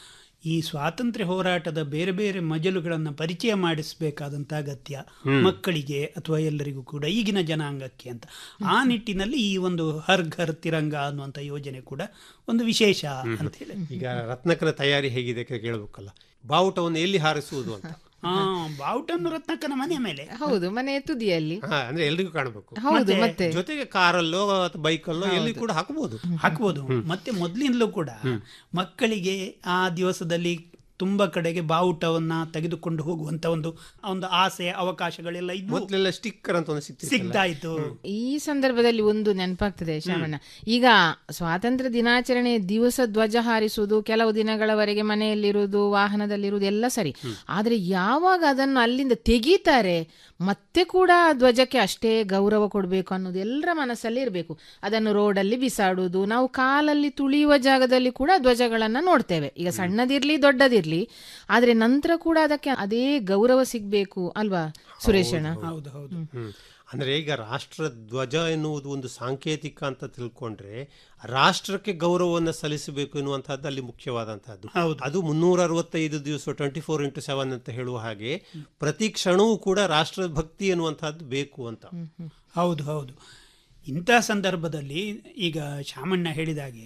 ಈ ಸ್ವಾತಂತ್ರ್ಯ ಹೋರಾಟದ ಬೇರೆ ಬೇರೆ ಮಜಲುಗಳನ್ನು ಪರಿಚಯ ಮಾಡಿಸಬೇಕಾದಂತ ಅಗತ್ಯ ಮಕ್ಕಳಿಗೆ ಅಥವಾ ಎಲ್ಲರಿಗೂ ಕೂಡ ಈಗಿನ ಜನಾಂಗಕ್ಕೆ ಅಂತ ಆ ನಿಟ್ಟಿನಲ್ಲಿ ಈ ಒಂದು ಹರ್ ಘರ್ ತಿರಂಗ ಅನ್ನುವಂಥ ಯೋಜನೆ ಕೂಡ ಒಂದು ವಿಶೇಷ ಅಂತ ಹೇಳಿ ಈಗ ರತ್ನಕರ ತಯಾರಿ ಹೇಗಿದೆ ಅಂತ ಕೇಳಬೇಕಲ್ಲ ಬಾವುಟವನ್ನು ಎಲ್ಲಿ ಹಾರಿಸುವುದು ಅಂತ ಹಾ ಬಾವುಟನ್ನು ರತ್ನಕ್ಕನ ಮನೆ ಮೇಲೆ ಹೌದು ಮನೆಯ ತುದಿಯಲ್ಲಿ ಹಾ, ಅಂದ್ರೆ ಎಲ್ರಿಗೂ ಕಾಣಬೇಕು ಹೌದು ಮತ್ತೆ ಜೊತೆಗೆ ಕಾರಲ್ಲೋ ಅಥವಾ ಬೈಕಲ್ಲೋ ಎಲ್ಲಿ ಕೂಡ ಹಾಕಬಹುದು ಹಾಕ್ಬೋದು ಮತ್ತೆ ಮೊದಲಿಂದಲೂ ಕೂಡ ಮಕ್ಕಳಿಗೆ ಆ ದಿವಸದಲ್ಲಿ ತುಂಬಾ ಕಡೆಗೆ ಬಾವುಟವನ್ನ ತೆಗೆದುಕೊಂಡು ಹೋಗುವಂತ ಒಂದು ಒಂದು ಆಸೆ ಅವಕಾಶಗಳೆಲ್ಲ ಇದ್ವು ಮೊದಲೆಲ್ಲ ಸ್ಟಿಕ್ಕರ್ ಅಂತ ಒಂದು ಸಿಕ್ತಿತ್ತಲ್ಲ. ಸಿಗ್ತಾ ಇತ್ತು ಈ ಸಂದರ್ಭದಲ್ಲಿ ಒಂದು ನೆನಪಾಗ್ತದೆ ಶ್ರವಣ ಈಗ ಸ್ವಾತಂತ್ರ್ಯ ದಿನಾಚರಣೆ ದಿವಸ ಧ್ವಜ ಹಾರಿಸುವುದು ಕೆಲವು ದಿನಗಳವರೆಗೆ ಮನೆಯಲ್ಲಿರುವುದು ವಾಹನದಲ್ಲಿರುವುದು ಎಲ್ಲ ಸರಿ ಆದ್ರೆ ಯಾವಾಗ ಅದನ್ನು ಅಲ್ಲಿಂದ ತೆಗೀತಾರೆ ಮತ್ತೆ ಕೂಡ ಆ ಧ್ವಜಕ್ಕೆ ಅಷ್ಟೇ ಗೌರವ ಕೊಡಬೇಕು ಅನ್ನೋದು ಎಲ್ಲರ ಮನಸ್ಸಲ್ಲಿ ಇರಬೇಕು ಅದನ್ನು ರೋಡಲ್ಲಿ ಬಿಸಾಡುವುದು ನಾವು ಕಾಲಲ್ಲಿ ತುಳಿಯುವ ಜಾಗದಲ್ಲಿ ಕೂಡ ಧ್ವಜಗಳನ್ನ ನೋಡ್ತೇವೆ ಈಗ ಸಣ್ಣದಿರ್ಲಿ ದೊಡ್ಡದಿರ್ಲಿ ಆದ್ರೆ ನಂತರ ಕೂಡ ಅದಕ್ಕೆ ಅದೇ ಗೌರವ ಸಿಗ್ಬೇಕು ಅಲ್ವಾ ಸುರೇಶಣ್ಣ ಹೌದು ಹೌದು ಹ್ಮ್. ಅಂದ್ರೆ ಈಗ ರಾಷ್ಟ್ರ ಧ್ವಜ ಎನ್ನುವುದು ಒಂದು ಸಾಂಕೇತಿಕ ಅಂತ ತಿಳ್ಕೊಂಡ್ರೆ ರಾಷ್ಟ್ರಕ್ಕೆ ಗೌರವವನ್ನು ಸಲ್ಲಿಸಬೇಕು ಎನ್ನುವಂತಹದ್ದು ಅಲ್ಲಿ ಮುಖ್ಯವಾದಂತಹದ್ದು ಹೌದು. ಅದು ಮುನ್ನೂರ ಅರವತ್ತೈದು ದಿವಸ ಟ್ವೆಂಟಿ ಫೋರ್ ಇಂಟು ಸೆವೆನ್ ಅಂತ ಹೇಳುವ ಹಾಗೆ ಪ್ರತಿ ಕ್ಷಣವೂ ಕೂಡ ರಾಷ್ಟ್ರ ಭಕ್ತಿ ಎನ್ನುವಂತಹದ್ದು ಬೇಕು ಅಂತ ಹೌದು ಹೌದು ಇಂಥ ಸಂದರ್ಭದಲ್ಲಿ ಈಗ ಶಾಮಣ್ಣ ಹೇಳಿದಾಗೆ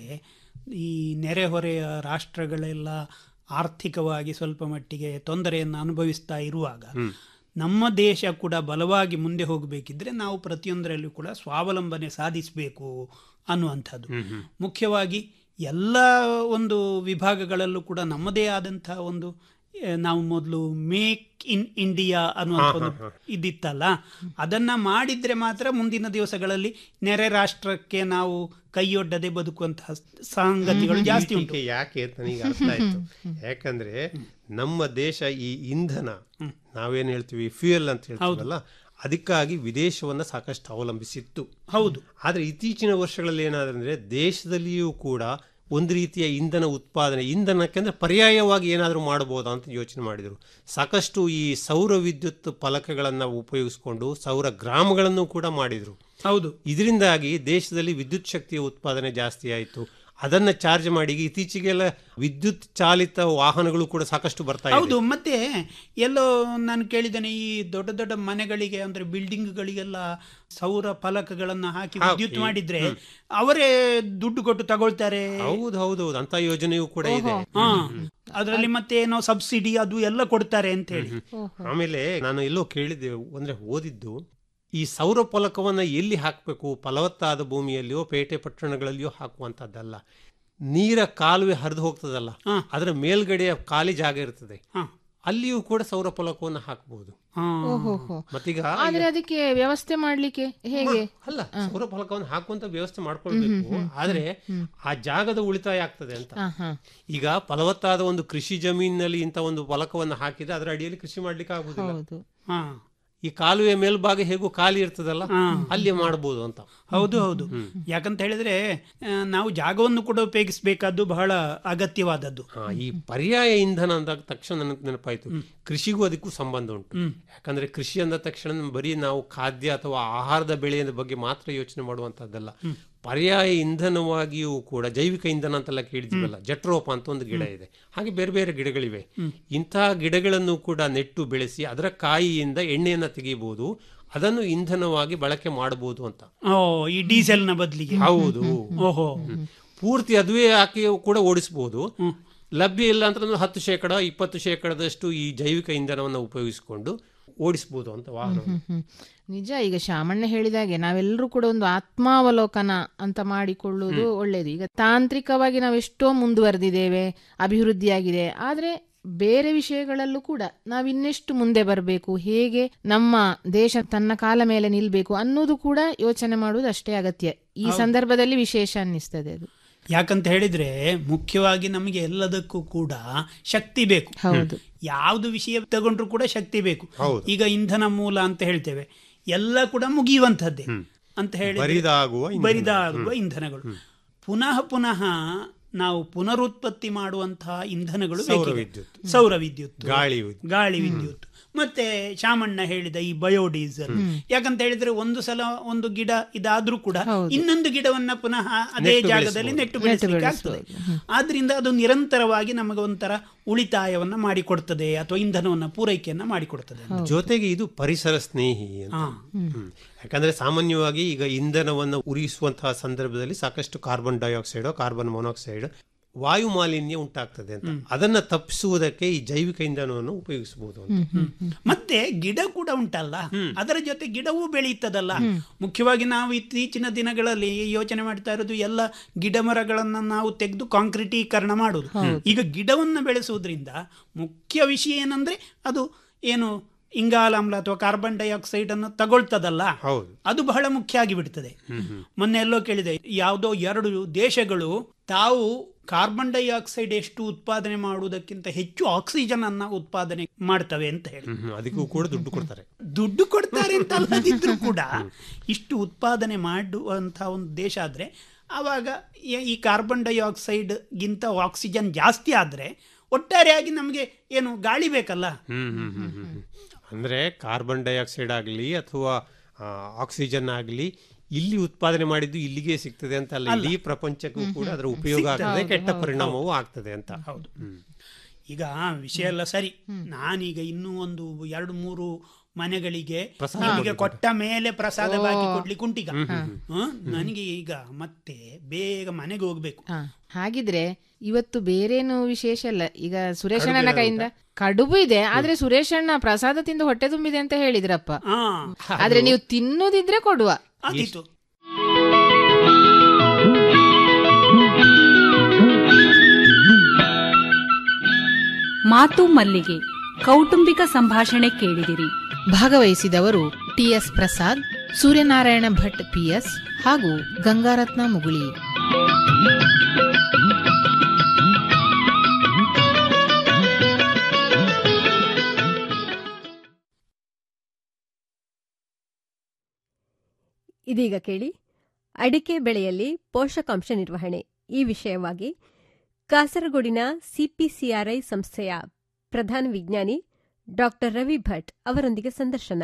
ಈ ನೆರೆಹೊರೆಯ ರಾಷ್ಟ್ರಗಳೆಲ್ಲ ಆರ್ಥಿಕವಾಗಿ ಸ್ವಲ್ಪ ಮಟ್ಟಿಗೆ ತೊಂದರೆಯನ್ನು ಅನುಭವಿಸ್ತಾ ಇರುವಾಗ ನಮ್ಮ ದೇಶ ಕೂಡ ಬಲವಾಗಿ ಮುಂದೆ ಹೋಗಬೇಕಿದ್ರೆ ನಾವು ಪ್ರತಿಯೊಂದರಲ್ಲೂ ಕೂಡ ಸ್ವಾವಲಂಬನೆ ಸಾಧಿಸಬೇಕು ಅನ್ನುವಂಥದ್ದು ಮುಖ್ಯವಾಗಿ ಎಲ್ಲ ಒಂದು ವಿಭಾಗಗಳಲ್ಲೂ ಕೂಡ ನಮ್ಮದೇ ಆದಂತಹ ಒಂದು ಆ, ನಾವು ಮೊದಲು ಮೇಕ್ ಇನ್ ಇಂಡಿಯಾ ಅನ್ನುವಂಥ ಹಾ, ಒಂದು ಹಾ, ಇದಿತ್ತಲ್ಲ ಅದನ್ನ ಮಾಡಿದ್ರೆ ಮಾತ್ರ ಮುಂದಿನ ದಿವಸಗಳಲ್ಲಿ ನೆರೆ ರಾಷ್ಟ್ರಕ್ಕೆ ನಾವು ಕೈಯೊಡ್ಡದೆ ಬದುಕುವಂತಹ ಸಂಗತಿಗಳು ಜಾಸ್ತಿ ಉಂಟು ಟೀಕೆ ಯಾಕೆ ಅಂತ ನನಗೆ ಅರ್ಥ ಆಯ್ತು ಯಾಕಂದ್ರೆ ನಮ್ಮ ದೇಶ ಈ ಇಂಧನ ನಾವೇನ್ ಹೇಳ್ತೀವಿ ಫ್ಯೂಯಲ್ ಅಂತ ಹೇಳ್ತೀವಲ್ಲ ಅದಕ್ಕಾಗಿ ವಿದೇಶವನ್ನ ಸಾಕಷ್ಟು ಅವಲಂಬಿಸಿತ್ತು ಹೌದು ಆದ್ರೆ ಇತ್ತೀಚಿನ ವರ್ಷಗಳಲ್ಲಿ ಏನಾದ್ರೆ ದೇಶದಲ್ಲಿಯೂ ಕೂಡ ಒಂದು ರೀತಿಯ ಇಂಧನ ಉತ್ಪಾದನೆ ಇಂಧನಕ್ಕೆ ಅಂದ್ರೆ ಪರ್ಯಾಯವಾಗಿ ಏನಾದರೂ ಮಾಡಬಹುದಾ ಅಂತ ಯೋಚನೆ ಮಾಡಿದರು ಸಾಕಷ್ಟು ಈ ಸೌರ ವಿದ್ಯುತ್ ಫಲಕಗಳನ್ನು ಉಪಯೋಗಿಸಿಕೊಂಡು ಸೌರ ಗ್ರಾಮಗಳನ್ನು ಕೂಡ ಮಾಡಿದರು ಹೌದು ಇದರಿಂದಾಗಿ ದೇಶದಲ್ಲಿ ವಿದ್ಯುತ್ ಶಕ್ತಿಯ ಉತ್ಪಾದನೆ ಜಾಸ್ತಿ ಆಯಿತು ಅದನ್ನ ಚಾರ್ಜ್ ಮಾಡಿ ಈಗ ಇತ್ತೀಚೆಗೆಲ್ಲ ವಿದ್ಯುತ್ ಚಾಲಿತ ವಾಹನಗಳು ಕೂಡ ಸಾಕಷ್ಟು ಬರ್ತಾ ಇದೆ ಹೌದು ಮತ್ತೆ ಎಲ್ಲೋ ನಾನು ಕೇಳಿದ್ದೇನೆ ಈ ದೊಡ್ಡ ದೊಡ್ಡ ಮನೆಗಳಿಗೆ ಅಂದ್ರೆ ಬಿಲ್ಡಿಂಗ್ಗಳಿಗೆಲ್ಲ ಸೌರ ಫಲಕಗಳನ್ನ ಹಾಕಿ ಹಾಕಿ, ವಿದ್ಯುತ್ ಮಾಡಿದ್ರೆ ಹ್ಮ್. ಅವರೇ ದುಡ್ಡು ಕೊಟ್ಟು ತಗೊಳ್ತಾರೆ ಹೌದು ಹೌದು ಹೌದು ಅಂತ ಯೋಜನೆಯೂ ಕೂಡ ಇದೆ ಹಾ ಅದರಲ್ಲಿ ಮತ್ತೆ ಏನೋ ಸಬ್ಸಿಡಿ ಅದು ಎಲ್ಲ ಕೊಡ್ತಾರೆ ಅಂತ ಹೇಳಿ ಆಮೇಲೆ ನಾನು ಎಲ್ಲೋ ಕೇಳಿದ್ದೆ ಅಂದ್ರೆ ಓದಿದ್ದು ಈ ಸೌರ ಫಲಕವನ್ನ ಎಲ್ಲಿ ಹಾಕಬೇಕು ಫಲವತ್ತಾದ ಭೂಮಿಯಲ್ಲಿಯೋ ಪೇಟೆ ಪಟ್ಟಣಗಳಲ್ಲಿಯೋ ಹಾಕುವಂತದ್ದಲ್ಲ ನೀರ ಕಾಲುವೆ ಹರಿದು ಹೋಗ್ತದಲ್ಲ ಅದರ ಮೇಲ್ಗಡೆಯ ಖಾಲಿ ಜಾಗ ಇರ್ತದೆ ಅಲ್ಲಿಯೂ ಕೂಡ ಸೌರ ಫಲಕವನ್ನು ಹಾಕಬಹುದು ಓಹೋಹೋ. ಮತ್ತೀಗ ಆದ್ರೆ ಅದಕ್ಕೆ ವ್ಯವಸ್ಥೆ ಮಾಡ್ಲಿಕ್ಕೆ ಹೇಗೆ ಅಲ್ಲ ಸೌರ ಫಲಕವನ್ನು ಹಾಕುವಂತ ವ್ಯವಸ್ಥೆ ಮಾಡ್ಕೊಳ್ಬೇಕು ಆದ್ರೆ ಆ ಜಾಗದ ಉಳಿತಾಯ ಆಗ್ತದೆ ಅಂತ ಹಾ, ಹಾ. ಈಗ ಫಲವತ್ತಾದ ಒಂದು ಕೃಷಿ ಜಮೀನಿನಲ್ಲಿ ಇಂತ ಒಂದು ಫಲಕವನ್ನು ಹಾಕಿದ್ರೆ ಅದರ ಅಡಿಯಲ್ಲಿ ಕೃಷಿ ಮಾಡ್ಲಿಕ್ಕೆ ಆಗುದಿಲ್ಲ ಹೌದು ಈ ಕಾಲುವೆ ಮೇಲ್ಭಾಗ ಹೇಗೂ ಖಾಲಿ ಇರ್ತದಲ್ಲ ಅಲ್ಲಿ ಮಾಡಬಹುದು ಅಂತ ಹೌದು ಹೌದು ಯಾಕಂತ ಹೇಳಿದ್ರೆ ಆ, ನಾವು ಜಾಗವನ್ನು ಕೂಡ ಉಪಯೋಗಿಸಬೇಕಾದ್ದು ಬಹಳ ಅಗತ್ಯವಾದದ್ದು ಹಾ, ಈ ಪರ್ಯಾಯ ಇಂಧನ ಅಂದಾಗ ತಕ್ಷಣ ನನಗೆ ನೆನಪಾಯ್ತು ಕೃಷಿಗೂ ಅದಕ್ಕೂ ಸಂಬಂಧ ಉಂಟು ಯಾಕಂದ್ರೆ ಕೃಷಿ ಅಂದ ತಕ್ಷಣ ಬರೀ ನಾವು ಖಾದ್ಯ ಅಥವಾ ಆಹಾರದ ಬೆಳೆಯ ಬಗ್ಗೆ ಮಾತ್ರ ಯೋಚನೆ ಮಾಡುವಂತದ್ದಲ್ಲ ಪರ್ಯಾಯ ಇಂಧನವಾಗಿಯೂ ಕೂಡ ಜೈವಿಕ ಇಂಧನ ಅಂತೆಲ್ಲ ಕೇಳಿದ್ವಲ್ಲ ಜಟ್ರೋಪ ಅಂತ ಒಂದು ಗಿಡ ಇದೆ ಹಾಗೆ ಬೇರೆ ಬೇರೆ ಗಿಡಗಳಿವೆ ಇಂತಹ ಗಿಡಗಳನ್ನು ಕೂಡ ನೆಟ್ಟು ಬೆಳೆಸಿ ಅದರ ಕಾಯಿಯಿಂದ ಎಣ್ಣೆಯನ್ನ ತೆಗೆಯಬಹುದು ಅದನ್ನು ಇಂಧನವಾಗಿ ಬಳಕೆ ಮಾಡಬಹುದು ಅಂತ ಓ ಈ ಡೀಸೆಲ್ನ ಬದಲಿಗೆ ಹೌದು ಓಹೋ ಹ್ಮ್. ಪೂರ್ತಿ ಅದುವೇ ಹಾಕಿ ಕೂಡ ಓಡಿಸಬಹುದು ಲಭ್ಯ ಇಲ್ಲ ಅಂತಂದ್ರೆ ಹತ್ತು ಶೇಕಡ ಇಪ್ಪತ್ತು ಶೇಕಡದಷ್ಟು ಈ ಜೈವಿಕ ಇಂಧನವನ್ನು ಉಪಯೋಗಿಸಿಕೊಂಡು ಓಡಿಸಬಹುದು ಅಂತ ವಾಹನ ಹ್ಮ್, ಹ್ಮ್. ನಿಜ ಈಗ ಶಾಮಣ್ಣ ಹೇಳಿದಾಗೆ ನಾವೆಲ್ಲರೂ ಕೂಡ ಒಂದು ಆತ್ಮಾವಲೋಕನ ಅಂತ ಮಾಡಿಕೊಳ್ಳುವುದು ಒಳ್ಳೆಯದು ಈಗ ತಾಂತ್ರಿಕವಾಗಿ ನಾವೆಷ್ಟೋ ಮುಂದುವರೆದಿದ್ದೇವೆ ಅಭಿವೃದ್ಧಿಯಾಗಿದೆ ಆದ್ರೆ ಬೇರೆ ವಿಷಯಗಳಲ್ಲೂ ಕೂಡ ನಾವಿನ್ನೆಷ್ಟು ಮುಂದೆ ಬರಬೇಕು ಹೇಗೆ ನಮ್ಮ ದೇಶ ತನ್ನ ಕಾಲ ಮೇಲೆ ನಿಲ್ಬೇಕು ಅನ್ನೋದು ಕೂಡ ಯೋಚನೆ ಮಾಡುವುದು ಅಷ್ಟೇ ಅಗತ್ಯ ಈ ಹೌದು. ಸಂದರ್ಭದಲ್ಲಿ ವಿಶೇಷ ಅನ್ನಿಸ್ತದೆ ಅದು ಯಾಕಂತ ಹೇಳಿದ್ರೆ ಮುಖ್ಯವಾಗಿ ನಮಗೆ ಎಲ್ಲದಕ್ಕೂ ಕೂಡ ಶಕ್ತಿ ಬೇಕು ಹೌದು. ಯಾವುದು ವಿಷಯ ತಗೊಂಡ್ರು ಕೂಡ ಶಕ್ತಿ ಬೇಕು ಹೌದು. ಈಗ ಇಂಧನ ಮೂಲ ಅಂತ ಹೇಳ್ತೇವೆ ಎಲ್ಲ ಕೂಡ ಮುಗಿಯುವಂಥದ್ದೇ ಅಂತ ಹೇಳಿ ಬರಿದಾಗುವ ಇಂಧನ. ಬರಿದಾಗುವ ಹ್ಮ್. ಇಂಧನಗಳು ಪುನಃ ಪುನಃ ನಾವು ಪುನರುತ್ಪತ್ತಿ ಮಾಡುವಂತಹ ಇಂಧನಗಳು ಸೌರ ಬೇಕಿದೆ. ವಿದ್ಯುತ್. ಸೌರ ವಿದ್ಯುತ್ ಗಾಳಿ ವಿದ್ಯುತ್. ಗಾಳಿ ವಿದ್ಯುತ್ ಮತ್ತೆ ಶಾಮಣ್ಣ ಹೇಳಿದ ಈ ಬಯೋಡೀಸೆಲ್ ಯಾಕಂತ ಹೇಳಿದ್ರೆ ಒಂದು ಸಲ ಒಂದು ಗಿಡ ಇದಾದ್ರೂ ಕೂಡ ಇನ್ನೊಂದು ಗಿಡವನ್ನ ಪುನಃ ಅದೇ ನೆಟ್ಟು ಜಾಗದಲ್ಲಿ ಬೆಳೆಸ್ಬೋದು. ನೆಟ್ಟು ಬೆಳೆಸಲಿಕ್ಕೆ ಆಗ್ತದೆ ಆದ್ರಿಂದ ಅದು ನಿರಂತರವಾಗಿ ನಮಗೆ ಒಂಥರ ಉಳಿತಾಯವನ್ನ ಮಾಡಿಕೊಡ್ತದೆ ಅಥವಾ ಇಂಧನವನ್ನ ಪೂರೈಕೆಯನ್ನ ಮಾಡಿಕೊಡ್ತದೆ ಜೊತೆಗೆ ಇದು ಪರಿಸರ ಸ್ನೇಹಿ ಅಂತ ಹಾ. ಹ್ಮ್. ಯಾಕಂದ್ರೆ ಸಾಮಾನ್ಯವಾಗಿ ಈಗ ಇಂಧನವನ್ನು ಉರಿಸುವಂತಹ ಸಂದರ್ಭದಲ್ಲಿ ಸಾಕಷ್ಟು ಕಾರ್ಬನ್ ಡೈಆಕ್ಸೈಡ್ ಕಾರ್ಬನ್ ಮೊನಾಕ್ಸೈಡ್ ವಾಯು ಮಾಲಿನ್ಯ ಉಂಟಾಗ್ತದೆ ಅಂತ ಅದನ್ನ ತಪ್ಪಿಸುವುದಕ್ಕೆ ಈ ಜೈವಿಕ ಇಂಧನವನ್ನು ಉಪಯೋಗಿಸಬಹುದು ಅಂತ ಮತ್ತೆ ಗಿಡ ಕೂಡ ಉಂಟಲ್ಲ ಅದರ ಜೊತೆ ಗಿಡವೂ ಬೆಳೆಯುತ್ತದಲ್ಲ ಮುಖ್ಯವಾಗಿ ನಾವು ಇತ್ತೀಚಿನ ದಿನಗಳಲ್ಲಿ ಯೋಚನೆ ಮಾಡ್ತಾ ಇರೋದು ಎಲ್ಲ ಗಿಡ ಮರಗಳನ್ನ ನಾವು ತೆಗೆದು ಕಾಂಕ್ರೀಟೀಕರಣ ಮಾಡುದು ಈಗ ಗಿಡವನ್ನ ಬೆಳೆಸುವುದರಿಂದ ಮುಖ್ಯ ವಿಷಯ ಏನಂದ್ರೆ ಅದು ಏನು ಇಂಗಾಲಾಮ್ಲ ಅಥವಾ ಕಾರ್ಬನ್ ಡೈಆಕ್ಸೈಡ್ ಅನ್ನು ತಗೊಳ್ತದಲ್ಲ ಹೌದು ಅದು ಬಹಳ ಮುಖ್ಯ ಆಗಿಬಿಡ್ತದೆ ಮೊನ್ನೆ ಎಲ್ಲೋ ಕೇಳಿದೆ ಯಾವುದೋ ಎರಡು ದೇಶಗಳು ತಾವು ಕಾರ್ಬನ್ ಡೈಆಕ್ಸೈಡ್ ಎಷ್ಟು ಉತ್ಪಾದನೆ ಮಾಡುವುದಕ್ಕಿಂತ ಹೆಚ್ಚು ಆಕ್ಸಿಜನ್ ಅನ್ನ ಉತ್ಪಾದನೆ ಮಾಡ್ತವೆ ಅಂತ ಹೇಳಿ ಹ್ಮ್, ಹ್ಮ್. ಅದಕ್ಕೂ ಕೂಡ ದುಡ್ಡು ಕೊಡ್ತಾರೆ ದುಡ್ಡು ಕೊಡ್ತಾರೆ ಅಂತ ಅಲ್ಲದಿದ್ರು ಕೂಡ ಇಷ್ಟು ಉತ್ಪಾದನೆ ಮಾಡುವಂತಹ ಒಂದು ದೇಶ ಆದ್ರೆ ಆವಾಗ ಈ- ಈ ಕಾರ್ಬನ್ ಡೈಆಕ್ಸೈಡ್ ಗಿಂತ ಆಕ್ಸಿಜನ್ ಜಾಸ್ತಿ ಆದ್ರೆ ಒಟ್ಟಾರೆಯಾಗಿ ನಮಗೆ ಏನು ಗಾಳಿ ಬೇಕಲ್ಲ ಹ್ಮ್ ಹ್ಮ್ ಹ್ಮ್ ಹ್ಮ್ ಹ್ಮ್. ಅಂದ್ರೆ ಕಾರ್ಬನ್ ಡೈಆಕ್ಸೈಡ್ ಆಗಲಿ ಅಥವಾ ಆ, ಆಕ್ಸಿಜನ್ ಆಗಲಿ ಇಲ್ಲಿ ಉತ್ಪಾದನೆ ಮಾಡಿದ್ದು ಇಲ್ಲಿಗೆ ಸಿಗ್ತದೆ ಅಂತ ಅಲ್ಲ ಇಡೀ ಪ್ರಪಂಚಕ್ಕೂ ಕೂಡ ಅದರ ಉಪಯೋಗ ಸಿಗ್ತದೆ. ಆಗ್ತದೆ ಹೌದು, ಕೆಟ್ಟ ಹೌದು. ಪರಿಣಾಮವೂ ಆಗ್ತದೆ ಅಂತ ಹೌದು ಈಗ ವಿಷಯ ಎಲ್ಲ ಸರಿ ನಾನೀಗ ಇನ್ನೂ ಒಂದು ಎರಡು ಮೂರು ಮನೆಗಳಿಗೆ ಪ್ರಸಾದ ನಿಮಗೆ ಕೊಡ್ಲಿಕ್ಕೆ ಕೊಟ್ಟ ಮೇಲೆ ಪ್ರಸಾದ ಓ. ಬಾಕಿ ಕೊಡ್ಲಿಕ್ಕೆ ಉಂಟೀಗ ಹ್ಮ್, ಹ್ಮ್, ಹ್ಮ್? ನನಗೆ ಈಗ ಮತ್ತೆ ಬೇಗ ಮನೆಗೆ ಹೋಗ್ಬೇಕು ಹಾ, ಹಾಗಿದ್ರೆ ಇವತ್ತು ಬೇರೇನು ವಿಶೇಷ ಅಲ್ಲ ಈಗ ಸುರೇಶ್ ಕಡುಬು ಅಣ್ಣನ ಎಲ್ಲ ಕೈಯಿಂದ ಕಡುಬು ಇದೆ ಆದ್ರೆ ಸುರೇಶ್ ಅಣ್ಣ ಪ್ರಸಾದ ತಿಂದು ಹೊಟ್ಟೆ ತುಂಬಿದೆ ಅಂತ ಹೇಳಿದ್ರಪ್ಪ ಹಾ ಆದ್ರೆ ನೀವು ತಿನ್ನುದಿದ್ರೆ ಕೊಡುವ ಆದೀತು ಮಾತು ಮಲ್ಲಿಗೆ ಕೌಟುಂಬಿಕ ಸಂಭಾಷಣೆ ಕೇಳಿದಿರಿ ಭಾಗವಹಿಸಿದವರು ಟಿಎಸ್ ಪ್ರಸಾದ್ ಸೂರ್ಯನಾರಾಯಣ ಭಟ್ ಪಿಎಸ್ ಹಾಗೂ ಗಂಗಾರತ್ನ ಮುಗುಳಿ ಇದೀಗ ಕೇಳಿ ಅಡಿಕೆ ಬೆಳೆಯಲ್ಲಿ ಪೋಷಕಾಂಶ ನಿರ್ವಹಣೆ ಈ ವಿಷಯವಾಗಿ ಕಾಸರಗೋಡಿನ ಸಿಪಿಸಿಆರ್ಐ ಸಂಸ್ಥೆಯ ಪ್ರಧಾನ ವಿಜ್ಞಾನಿ ಡಾ ರವಿ ಭಟ್ ಅವರೊಂದಿಗೆ ಸಂದರ್ಶನ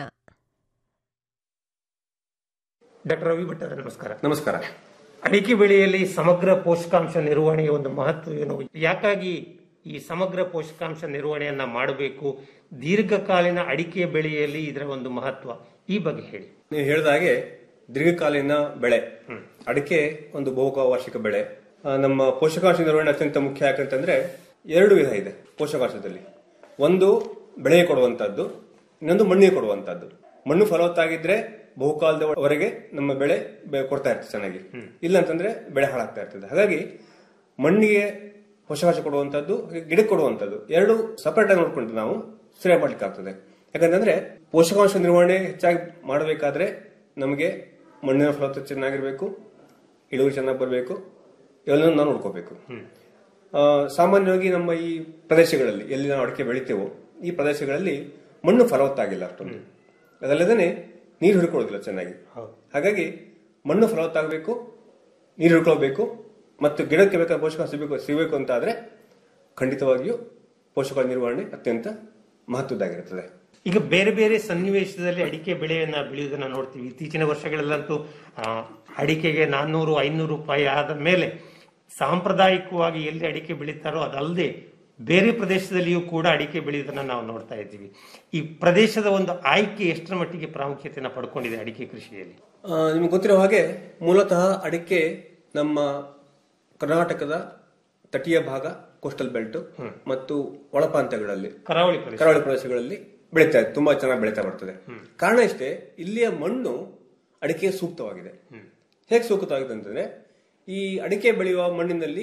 ಡಾಕ್ಟರ್ ರವಿ ಭಟ್ ಅವರೇ ನಮಸ್ಕಾರ ನಮಸ್ಕಾರ ಅಡಿಕೆ ಬೆಳೆಯಲ್ಲಿ ಸಮಗ್ರ ಪೋಷಕಾಂಶ ನಿರ್ವಹಣೆಯ ಒಂದು ಮಹತ್ವ ಏನು ಯಾಕಾಗಿ ಈ ಸಮಗ್ರ ಪೋಷಕಾಂಶ ನಿರ್ವಹಣೆಯನ್ನ ಮಾಡಬೇಕು ದೀರ್ಘಕಾಲೀನ ಅಡಿಕೆ ಬೆಳೆಯಲ್ಲಿ ಇದರ ಒಂದು ಮಹತ್ವ ಈ ಬಗ್ಗೆ ಹೇಳಿ ನೀವು ಹೇಳಿದ ಹಾಗೆ ದೀರ್ಘಕಾಲೀನ ಬೆಳೆ ಅಡಿಕೆ ಒಂದು ಬಹುವಾರ್ಷಿಕ ಬೆಳೆ ಆ, ನಮ್ಮ ಪೋಷಕಾಂಶ ನಿರ್ವಹಣೆ ಅತ್ಯಂತ ಮುಖ್ಯ ಯಾಕಂತಂದ್ರೆ ಎರಡು ವಿಧ ಇದೆ ಪೋಷಕಾಂಶದಲ್ಲಿ ಒಂದು ಬೆಳೆಗೆ ಕೊಡುವಂತದ್ದು ಇನ್ನೊಂದು ಮಣ್ಣಿಗೆ ಕೊಡುವಂತದ್ದು ಮಣ್ಣು ಫಲವತ್ತಾಗಿದ್ರೆ ಬಹುಕಾಲದವರೆಗೆ ನಮ್ಮ ಬೆಳೆ ಬೆ- ಕೊಡ್ತಾ ಇರ್ತದೆ ಚೆನ್ನಾಗಿ ಇಲ್ಲ ಅಂತಂದ್ರೆ ಬೆಳೆ ಹಾಳಾಗ್ತಾ ಇರ್ತದೆ ಹಾಗಾಗಿ ಮಣ್ಣಿಗೆ ಪೋಷಕಾಂಶ ಕೊಡುವಂತದ್ದು ಗಿಡಕ್ಕೆ ಕೊಡುವಂತದ್ದು ಎರಡು ಸಪರೇಟ್ ಆಗಿ ನೋಡ್ಕೊಂಡು ನಾವು ಸರಿಯಾಗಿ ಮಾಡ್ಲಿಕ್ಕೆ ಆಗ್ತದೆ ಯಾಕಂತಂದ್ರೆ ಪೋಷಕಾಂಶ ನಿರ್ವಹಣೆ ಹೆಚ್ಚಾಗಿ ಮಾಡಬೇಕಾದ್ರೆ ನಮಗೆ ಮಣ್ಣಿನ ಫಲವತ್ತತೆ ಚೆನ್ನಾಗಿರ್ಬೇಕು ಇಳುವರಿ ಚೆನ್ನಾಗಿ ಬರಬೇಕು ಇವೆಲ್ಲನೂ ನಾವು ನೋಡ್ಕೋಬೇಕು ಆ, ಸಾಮಾನ್ಯವಾಗಿ ನಮ್ಮ ಈ ಪ್ರದೇಶಗಳಲ್ಲಿ ಎಲ್ಲಿ ನಾವು ಅಡಿಕೆ ಬೆಳಿತೇವೋ ಈ ಪ್ರದೇಶಗಳಲ್ಲಿ ಮಣ್ಣು ಫಲವತ್ತಾಗಿಲ್ಲ ಅಷ್ಟೊಂದು ಅದಲ್ಲದೇ ನೀರು ಹಿಡ್ಕೊಳ್ಳೋದಿಲ್ಲ ಚೆನ್ನಾಗಿ ಹಾಗಾಗಿ ಮಣ್ಣು ಫಲವತ್ತಾಗಬೇಕು ನೀರು ಹಿಡ್ಕೊಳ್ಬೇಕು ಮತ್ತು ಗಿಡಕ್ಕೆ ಬೇಕಾದ ಪೋಷಕಾಂಶ ಸಿಗಬೇಕು ಸಿಗಬೇಕು ಅಂತ ಆದ್ರೆ ಖಂಡಿತವಾಗಿಯೂ ಪೋಷಕಾಂಶ ನಿರ್ವಹಣೆ ಅತ್ಯಂತ ಮಹತ್ವದ್ದಾಗಿರುತ್ತದೆ ಈಗ ಬೇರೆ ಬೇರೆ ಸನ್ನಿವೇಶದಲ್ಲಿ ಅಡಿಕೆ ಬೆಳೆಯನ್ನ ಬೆಳೆಯುವುದನ್ನ ನೋಡ್ತೀವಿ ಇತ್ತೀಚಿನ ವರ್ಷಗಳಲ್ಲಂತೂ ಆ, ಅಡಿಕೆಗೆ ನಾನ್ನೂರು ಐನೂರು ರೂಪಾಯಿ ಆದ ಮೇಲೆ ಸಾಂಪ್ರದಾಯಿಕವಾಗಿ ಎಲ್ಲಿ ಅಡಿಕೆ ಬೆಳೀತಾರೋ ಅದಲ್ಲದೆ ಬೇರೆ ಪ್ರದೇಶದಲ್ಲಿಯೂ ಕೂಡ ಅಡಿಕೆ ಬೆಳೆಯುವುದನ್ನ ನಾವು ನೋಡ್ತಾ ಇದ್ದೀವಿ ಈ ಪ್ರದೇಶದ ಒಂದು ಆಯ್ಕೆ ಎಷ್ಟರ ಮಟ್ಟಿಗೆ ಪ್ರಾಮುಖ್ಯತೆಯನ್ನು ಪಡ್ಕೊಂಡಿದೆ ಅಡಿಕೆ ಕೃಷಿಯಲ್ಲಿ ಆ, ನಿಮ್ಗೆ ಗೊತ್ತಿರೋ ಹಾಗೆ ಮೂಲತಃ ಅಡಿಕೆ ನಮ್ಮ ಕರ್ನಾಟಕದ ತಟೀಯ ಭಾಗ ಕೋಸ್ಟಲ್ ಬೆಲ್ಟ್ ಮತ್ತು ಒಳಪ್ರಾಂತ್ಯಗಳಲ್ಲಿ ಕರಾವಳಿ ಪ್ರದೇಶ ಕರಾವಳಿ ಪ್ರದೇಶಗಳಲ್ಲಿ ಬೆಳೀತಾ ಇದೆ ತುಂಬಾ ಚೆನ್ನಾಗಿ ಬೆಳೀತಾ ಬರ್ತದೆ ಕಾರಣ ಇಷ್ಟೇ ಇಲ್ಲಿಯ ಮಣ್ಣು ಅಡಿಕೆಗೆ ಸೂಕ್ತವಾಗಿದೆ ಹೇಗೆ ಸೂಕ್ತವಾಗಿದೆ ಅಂತಂದ್ರೆ ಈ ಅಡಿಕೆ ಬೆಳೆಯುವ ಮಣ್ಣಿನಲ್ಲಿ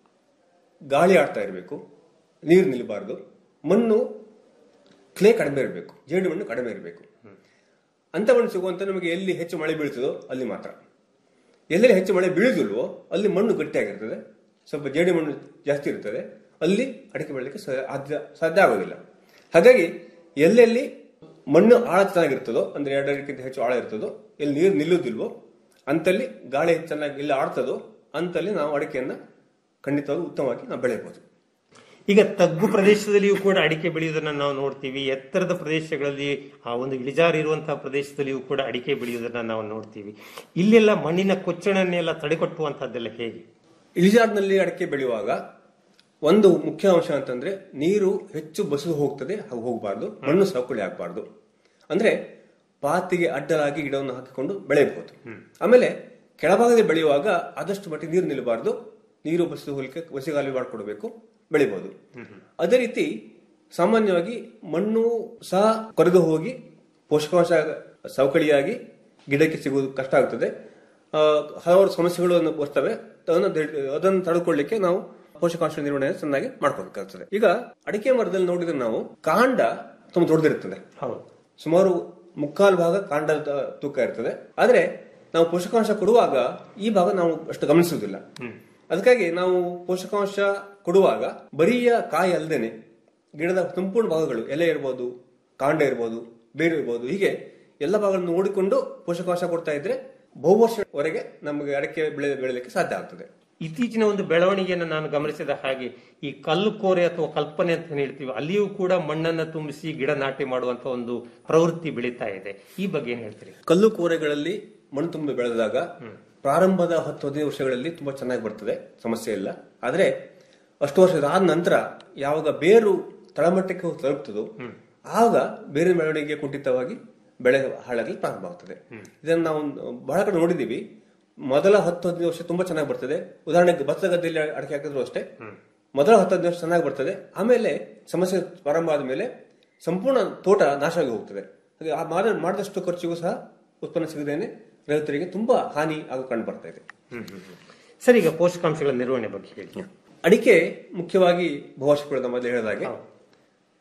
ಗಾಳಿ ಆಡ್ತಾ ಇರಬೇಕು ನೀರು ನಿಲ್ಲಬಾರದು ಮಣ್ಣು ಕ್ಲೇ ಕಡಿಮೆ ಇರಬೇಕು ಜೇಡಿ ಮಣ್ಣು ಕಡಿಮೆ ಇರಬೇಕು ಅಂತ ಮಣ್ಣು ಸಿಗುವಂತ ನಮಗೆ ಎಲ್ಲಿ ಹೆಚ್ಚು ಮಳೆ ಬೀಳ್ತದೋ ಅಲ್ಲಿ ಮಾತ್ರ ಎಲ್ಲೆಲ್ಲಿ ಹೆಚ್ಚು ಮಳೆ ಬೀಳುದಿಲ್ವೋ ಅಲ್ಲಿ ಮಣ್ಣು ಗಟ್ಟಿಯಾಗಿರ್ತದೆ ಸ್ವಲ್ಪ ಜೇಡಿ ಮಣ್ಣು ಜಾಸ್ತಿ ಇರ್ತದೆ ಅಲ್ಲಿ ಅಡಿಕೆ ಬೆಳಲಿಕ್ಕೆ ಸಾಧ್ಯ ಸಾಧ್ಯ ಆಗೋದಿಲ್ಲ ಹಾಗಾಗಿ ಎಲ್ಲೆಲ್ಲಿ ಮಣ್ಣು ಆಳ ಚೆನ್ನಾಗಿರ್ತದೋ ಅಂದ್ರೆ ಎರಡು ಅಡಿಕ್ಕಿಂತ ಹೆಚ್ಚು ಆಳ ಇರ್ತದೋ ಎಲ್ಲಿ ನೀರು ನಿಲ್ಲುವುದಿಲ್ವೋ ಅಂತಲ್ಲಿ ಗಾಳಿ ಚೆನ್ನಾಗಿ ಎಲ್ಲಿ ಆಡ್ತದೋ ಅಂತಲ್ಲಿ ನಾವು ಅಡಿಕೆಯನ್ನ ಖಂಡಿತವಾಗಿ ಉತ್ತಮವಾಗಿ ನಾವು ಬೆಳೆಯಬಹುದು ಈಗ ತಗ್ಗು ಪ್ರದೇಶದಲ್ಲಿಯೂ ಕೂಡ ಅಡಿಕೆ ಬೆಳೆಯುವುದನ್ನ ನಾವು ನೋಡ್ತೀವಿ ಎತ್ತರದ ಪ್ರದೇಶಗಳಲ್ಲಿ ಆ ಒಂದು ಇಳಿಜಾರು ಇರುವಂತಹ ಪ್ರದೇಶದಲ್ಲಿಯೂ ಕೂಡ ಅಡಿಕೆ ಬೆಳೆಯುವುದನ್ನ ನಾವು ನೋಡ್ತೀವಿ ಇಲ್ಲೆಲ್ಲ ಮಣ್ಣಿನ ಕೊಚ್ಚಣನೆಲ್ಲ ತಡೆಗಟ್ಟುವಂತಹದ್ದೆಲ್ಲ ಹೇಗೆ ಇಳಿಜಾರಿನಲ್ಲಿ ಅಡಿಕೆ ಬೆಳೆಯುವಾಗ ಒಂದು ಮುಖ್ಯ ಅಂಶ ಅಂತಂದ್ರೆ ನೀರು ಹೆಚ್ಚು ಬಸಿದು ಹೋಗ್ತದೆ ಹಾಗೂ ಹೋಗಬಾರ್ದು ಮಣ್ಣು ಸವಕಳಿ ಆಗಬಾರ್ದು ಅಂದ್ರೆ ಪಾತಿಗೆ ಅಡ್ಡಲಾಗಿ ಗಿಡವನ್ನು ಹಾಕಿಕೊಂಡು ಬೆಳೆಯಬಹುದು ಆಮೇಲೆ ಕೆಳಭಾಗದಲ್ಲಿ ಬೆಳೆಯುವಾಗ ಆದಷ್ಟು ಮಟ್ಟಿಗೆ ನೀರು ನಿಲ್ಲಬಾರ್ದು ನೀರು ಬಸಿದು ಹೋಲಿಕೆ ಬಸಿಗಾಲಿ ಮಾಡಿಕೊಡ್ಬೇಕು ಬೆಳಿಬಹುದು ಅದೇ ರೀತಿ ಸಾಮಾನ್ಯವಾಗಿ ಮಣ್ಣು ಸಹ ಕೊರೆದು ಹೋಗಿ ಪೋಷಕಾಂಶ ಸವಕಳಿಯಾಗಿ ಗಿಡಕ್ಕೆ ಸಿಗುವುದು ಕಷ್ಟ ಆಗ್ತದೆ ಆ, ಹಲವಾರು ಸಮಸ್ಯೆಗಳು ಬರ್ತವೆ ಅದನ್ನ ದೆ- ಅದನ್ನು ತಡೆದುಕೊಳ್ಳಿಕ್ಕೆ ನಾವು ಪೋಷಕಾಂಶ ನಿರ್ವಹಣೆ ಚೆನ್ನಾಗಿ ಮಾಡ್ಕೋಬೇಕಾಗ್ತದೆ ಈಗ ಅಡಿಕೆ ಮರದಲ್ಲಿ ನೋಡಿದ್ರೆ ನಾವು ಕಾಂಡ ತುಂಬಾ ದೊಡ್ಡದಿರ್ತದೆ ಸುಮಾರು ಮುಕ್ಕಾಲು ಭಾಗ ಕಾಂಡದ ತೂಕ ಇರ್ತದೆ ಆದ್ರೆ ನಾವು ಪೋಷಕಾಂಶ ಕೊಡುವಾಗ ಈ ಭಾಗ ನಾವು ಅಷ್ಟು ಗಮನಿಸುವುದಿಲ್ಲ ಅದಕ್ಕಾಗಿ ನಾವು ಪೋಷಕಾಂಶ ಕೊಡುವಾಗ ಬರೀಯ ಕಾಯಿ ಅಲ್ಲದೇನೆ ಗಿಡದ ಸಂಪೂರ್ಣ ಭಾಗಗಳು ಎಲೆ ಇರ್ಬೋದು ಕಾಂಡ ಇರ್ಬೋದು ಬೇರು ಇರ್ಬೋದು ಹೀಗೆ ಎಲ್ಲ ಭಾಗಗಳನ್ನು ನೋಡಿಕೊಂಡು ಪೋಷಕಾಂಶ ಕೊಡ್ತಾ ಇದ್ರೆ ಬಹುವರ್ಷವರೆಗೆ ನಮಗೆ ಅಡಿಕೆ ಬೆಳೆ ಬೆಳೆಯಲಿಕ್ಕೆ ಸಾಧ್ಯ ಆಗ್ತದೆ ಇತ್ತೀಚಿನ ಒಂದು ಬೆಳವಣಿಗೆಯನ್ನು ನಾನು ಗಮನಿಸಿದ ಹಾಗೆ ಈ ಕಲ್ಲು ಕೋರೆ ಅಥವಾ ಕಲ್ಪನೆ ಅಂತ ಹೇಳ್ತೀವಿ ಅಲ್ಲಿಯೂ ಕೂಡ ಮಣ್ಣನ್ನ ತುಂಬಿಸಿ ಗಿಡ ನಾಟಿ ಮಾಡುವಂತ ಒಂದು ಪ್ರವೃತ್ತಿ ಬೆಳೀತಾ ಇದೆ ಈ ಬಗ್ಗೆ ಏನ್ ಹೇಳ್ತೀರಿ ಕಲ್ಲು ಕೋರೆಗಳಲ್ಲಿ ಮಣ್ಣು ತುಂಬಿ ಬೆಳೆದಾಗ ಪ್ರಾರಂಭದ ಹತ್ತು ಹದಿನೈದು ವರ್ಷಗಳಲ್ಲಿ ತುಂಬಾ ಚೆನ್ನಾಗಿ ಬರ್ತದೆ ಸಮಸ್ಯೆ ಇಲ್ಲ ಆದ್ರೆ ಅಷ್ಟು ವರ್ಷದ ಆದ ನಂತರ ಯಾವಾಗ ಬೇರು ತಳಮಟ್ಟಕ್ಕೆ ಹೋಗಿ ತಲುಪ್ತದೋ ಆಗ ಬೇರೆ ಬೆಳವಣಿಗೆ ಕುಂಠಿತವಾಗಿ ಬೆಳೆ ಹಾಳಾಗಲಿ ಪ್ರಾರಂಭ ಆಗ್ತದೆ ಇದನ್ನು ನಾವು ಬಹಳ ಕಡೆ ನೋಡಿದೀವಿ ಮೊದಲ ಹತ್ತು ಹದಿನೈದು ವರ್ಷ ತುಂಬಾ ಚೆನ್ನಾಗಿ ಬರ್ತದೆ ಉದಾಹರಣೆಗೆ ಭತ್ತ ಗದ್ದೆಯಲ್ಲಿ ಅಡಿಕೆ ಹಾಕಿದ್ರು ಅಷ್ಟೇ ಮೊದಲ ಹತ್ತು ಹದಿನೈದು ವರ್ಷ ಚೆನ್ನಾಗಿ ಬರ್ತದೆ ಆಮೇಲೆ ಸಮಸ್ಯೆ ಪ್ರಾರಂಭ ಆದ ಮೇಲೆ ಸಂಪೂರ್ಣ ತೋಟ ನಾಶವಾಗಿ ಹೋಗ್ತದೆ ಹಾಗೆ ಆ ಮಾಡ- ಮಾಡಿದಷ್ಟು ಖರ್ಚಿಗೂ ಸಹ ಉತ್ಪನ್ನ ಸಿಗದೇನೆ ರೈತರಿಗೆ ತುಂಬಾ ಹಾನಿ ಆಗೋ ಕಂಡು ಬರ್ತಾ ಇದೆ ಸರಿ ಈಗ ಪೋಷಕಾಂಶಗಳ ನಿರ್ವಹಣೆ ಬಗ್ಗೆ ಹೇಳಿ ಅಡಿಕೆ ಮುಖ್ಯವಾಗಿ ಬಹುವಾರ್ಷಿಕ ಮೊದಲು ಹೇಳಿದ ಹಾಗೆ